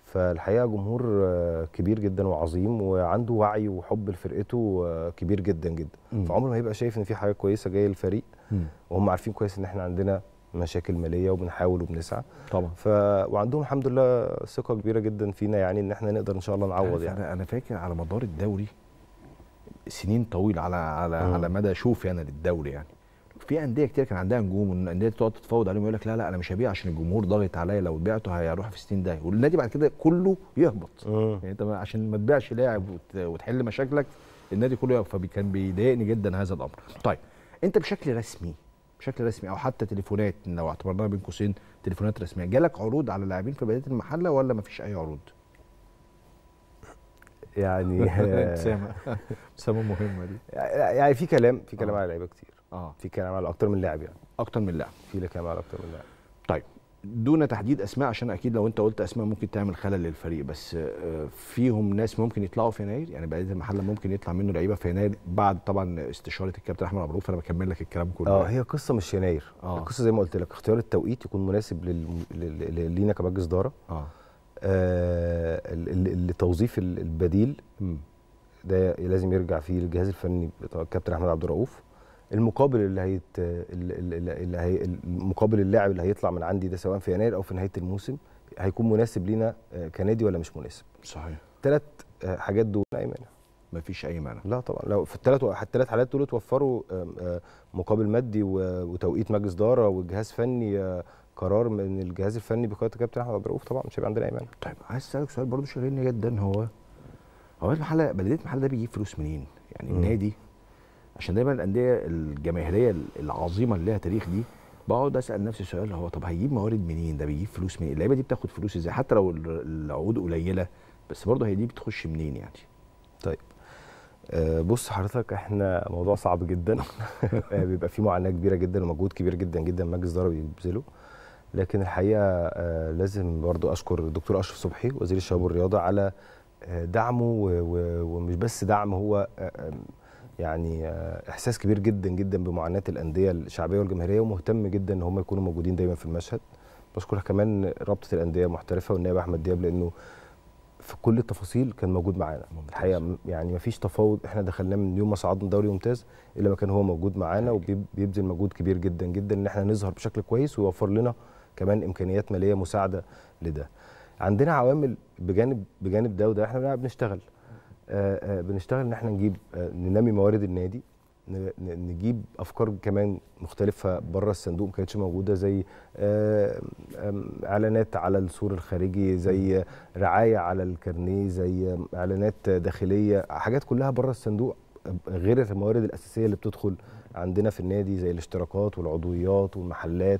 فالحقيقه جمهور آه، كبير جدا وعظيم وعنده وعي وحب لفرقته آه، كبير جدا جدا مم. فعمره ما هيبقى شايف ان في حاجه كويسه جايه للفريق وهم عارفين كويس ان احنا عندنا مشاكل ماليه وبنحاول وبنسعى طبعا ف وعندهم الحمد لله ثقه كبيره جدا فينا يعني ان احنا نقدر ان شاء الله نعوض يعني انا انا فاكر على مدار الدوري سنين طويله على على مم. على مدى شوفي انا للدوري يعني في انديه كتير كان عندها نجوم والانديه تقعد تتفاوض عليهم يقول لك لا لا انا مش هبيع عشان الجمهور ضاغط عليا لو بعته هيروح في 60 داهيه والنادي بعد كده كله يهبط مم. يعني انت ما- عشان ما تبيعش لاعب وت- وتحل مشاكلك النادي كله يقف فكان بيضايقني جدا هذا الامر طيب انت بشكل رسمي بشكل رسمي او حتى تليفونات لو اعتبرناها بين قوسين تليفونات رسميه جالك عروض على لاعبين في بدايه المحله ولا ما فيش اي عروض يعني ابتسامه ابتسامه مهمه دي يعني في كلام في كلام آه. على لعيبه كتير اه في كلام على اكتر من لاعب يعني اكتر من لاعب في كلام على اكتر من لاعب طيب دون تحديد اسماء عشان اكيد لو انت قلت اسماء ممكن تعمل خلل للفريق بس آه، فيهم ناس ممكن يطلعوا في يناير يعني بقيه المحله ممكن يطلع منه لعيبه في يناير بعد طبعا استشاره الكابتن احمد عبد الرؤوف انا بكمل لك الكلام كله اه هي قصه مش يناير آه. القصه زي ما قلت لك اختيار التوقيت يكون مناسب لل... لل... لل- لينا كمجلس اداره اه آه ال- ال- لتوظيف ال- البديل مم. ده لازم يرجع فيه الجهاز الفني بتاع الكابتن احمد عبد الرؤوف المقابل اللي هيت ال- ال- اللي هي المقابل اللاعب اللي هيطلع من عندي ده سواء في يناير او في نهايه الموسم هيكون مناسب لينا آه، كنادي ولا مش مناسب صحيح ثلاث حاجات دول لا أي مانع مفيش اي مانع لا طبعا لو في الثلاث الثلاث حالات دول توفروا آم، آه، مقابل مادي و- وتوقيت مجلس اداره وجهاز فني آه، قرار من الجهاز الفني بقياده الكابتن احمد عبد الرؤوف طبعا مش هيبقى عندنا اي مانع طيب عايز اسالك سؤال برضو شاغلني جدا هو هو المحل بلديه المحل ده بيجيب فلوس منين؟ يعني مم. النادي عشان دايما الانديه الجماهيريه العظيمه اللي لها تاريخ دي بقعد اسال نفسي سؤال هو طب هيجيب موارد منين؟ ده بيجيب فلوس منين؟ اللعيبه دي بتاخد فلوس ازاي؟ حتى لو ال- العقود قليله بس برضه هي دي بتخش منين يعني؟ طيب آه، بص حضرتك احنا موضوع صعب جدا آه، بيبقى فيه معاناه كبيره جدا ومجهود كبير جدا جدا مجلس اداره بيبذله لكن الحقيقه آه، لازم برضو اشكر الدكتور اشرف صبحي وزير الشباب والرياضه على آه، دعمه و- و- ومش بس دعم هو آه، آه، يعني آه، احساس كبير جدا جدا بمعاناه الانديه الشعبيه والجماهيريه ومهتم جدا ان هم يكونوا موجودين دايما في المشهد بشكر كمان رابطه الانديه المحترفه والنائب احمد دياب لانه في كل التفاصيل كان موجود معانا ممتاز. الحقيقه م- يعني ما فيش تفاوض احنا دخلناه من يوم ما صعدنا دوري ممتاز الا ما كان هو موجود معانا وبيبذل مجهود كبير جدا جدا ان احنا نظهر بشكل كويس ويوفر لنا كمان امكانيات ماليه مساعده لده عندنا عوامل بجانب بجانب ده وده احنا بنلعب بنشتغل آه، آه، بنشتغل ان احنا نجيب آه، ننمي موارد النادي ن- ن- نجيب افكار كمان مختلفه بره الصندوق ما كانتش موجوده زي آه، آم، اعلانات على السور الخارجي زي رعايه على الكارنيه زي اعلانات داخليه حاجات كلها بره الصندوق غير الموارد الاساسيه اللي بتدخل عندنا في النادي زي الاشتراكات والعضويات والمحلات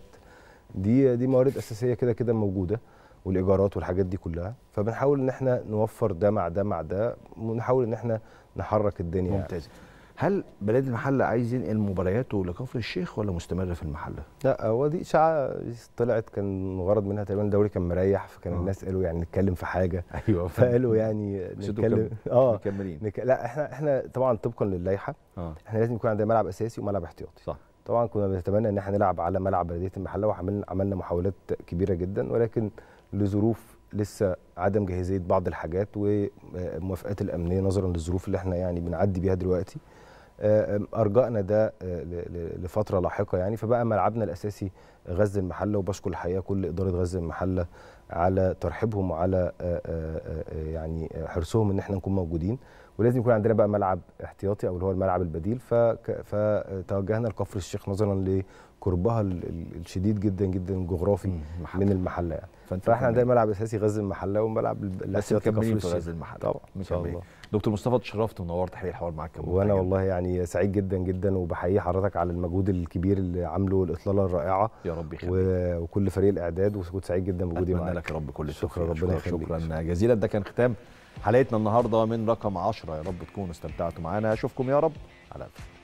دي دي موارد اساسيه كده كده موجوده والايجارات والحاجات دي كلها فبنحاول ان احنا نوفر ده مع ده مع ده ونحاول ان احنا نحرك الدنيا يعني. ممتاز هل بلديه المحله عايز ينقل مبارياته لكفر الشيخ ولا مستمر في المحله؟ لا هو دي اشاعه طلعت كان غرض منها تقريبا الدوري كان مريح فكان آه. الناس قالوا يعني نتكلم في حاجه ايوه فقالوا يعني بس انتوا نتكلم مكمل- اه مكملين نك... لا احنا احنا طبعا طبقا للائحه اه احنا لازم يكون عندنا ملعب اساسي وملعب احتياطي صح طبعا كنا بنتمنى ان احنا نلعب على ملعب بلديه المحله وعملنا عملنا محاولات كبيره جدا ولكن لظروف لسه عدم جاهزيه بعض الحاجات وموافقات الامنيه نظرا للظروف اللي احنا يعني بنعدي بيها دلوقتي آه، ارجأنا ده آه، ل- ل- لفتره لاحقه يعني فبقى ملعبنا الاساسي غزل المحله وبشكر الحقيقه كل اداره غزل المحله على ترحيبهم وعلى آه، آه، آه، يعني حرصهم ان احنا نكون موجودين ولازم يكون عندنا بقى ملعب احتياطي او اللي هو الملعب البديل فك- فتوجهنا لكفر الشيخ نظرا لقربها ال- ال- الشديد جدا جدا جغرافي مم، محلة. من المحله يعني فانت فاحنا عندنا ملعب اساسي غزل المحله وملعب ال- بس الاحتياطي مكملين في الشيخ. غزل المحله طبعا ان شاء مكملين. الله دكتور مصطفى اتشرفت ونورت حقيقي الحوار معاك كان ممتع وانا جداً. والله يعني سعيد جدا جدا وبحيي حضرتك على المجهود الكبير اللي عامله الاطلاله الرائعه يا رب يخليك و- وكل فريق الاعداد وكنت سعيد جدا بوجودي اتمنى معاك لك يا رب كل شكراً، التوفيق ربنا أشكرك يخليك. شكرا جزيلا ده كان ختام حلقتنا النهارده من رقم 10 يا رب تكونوا استمتعتوا معانا اشوفكم يا رب على خير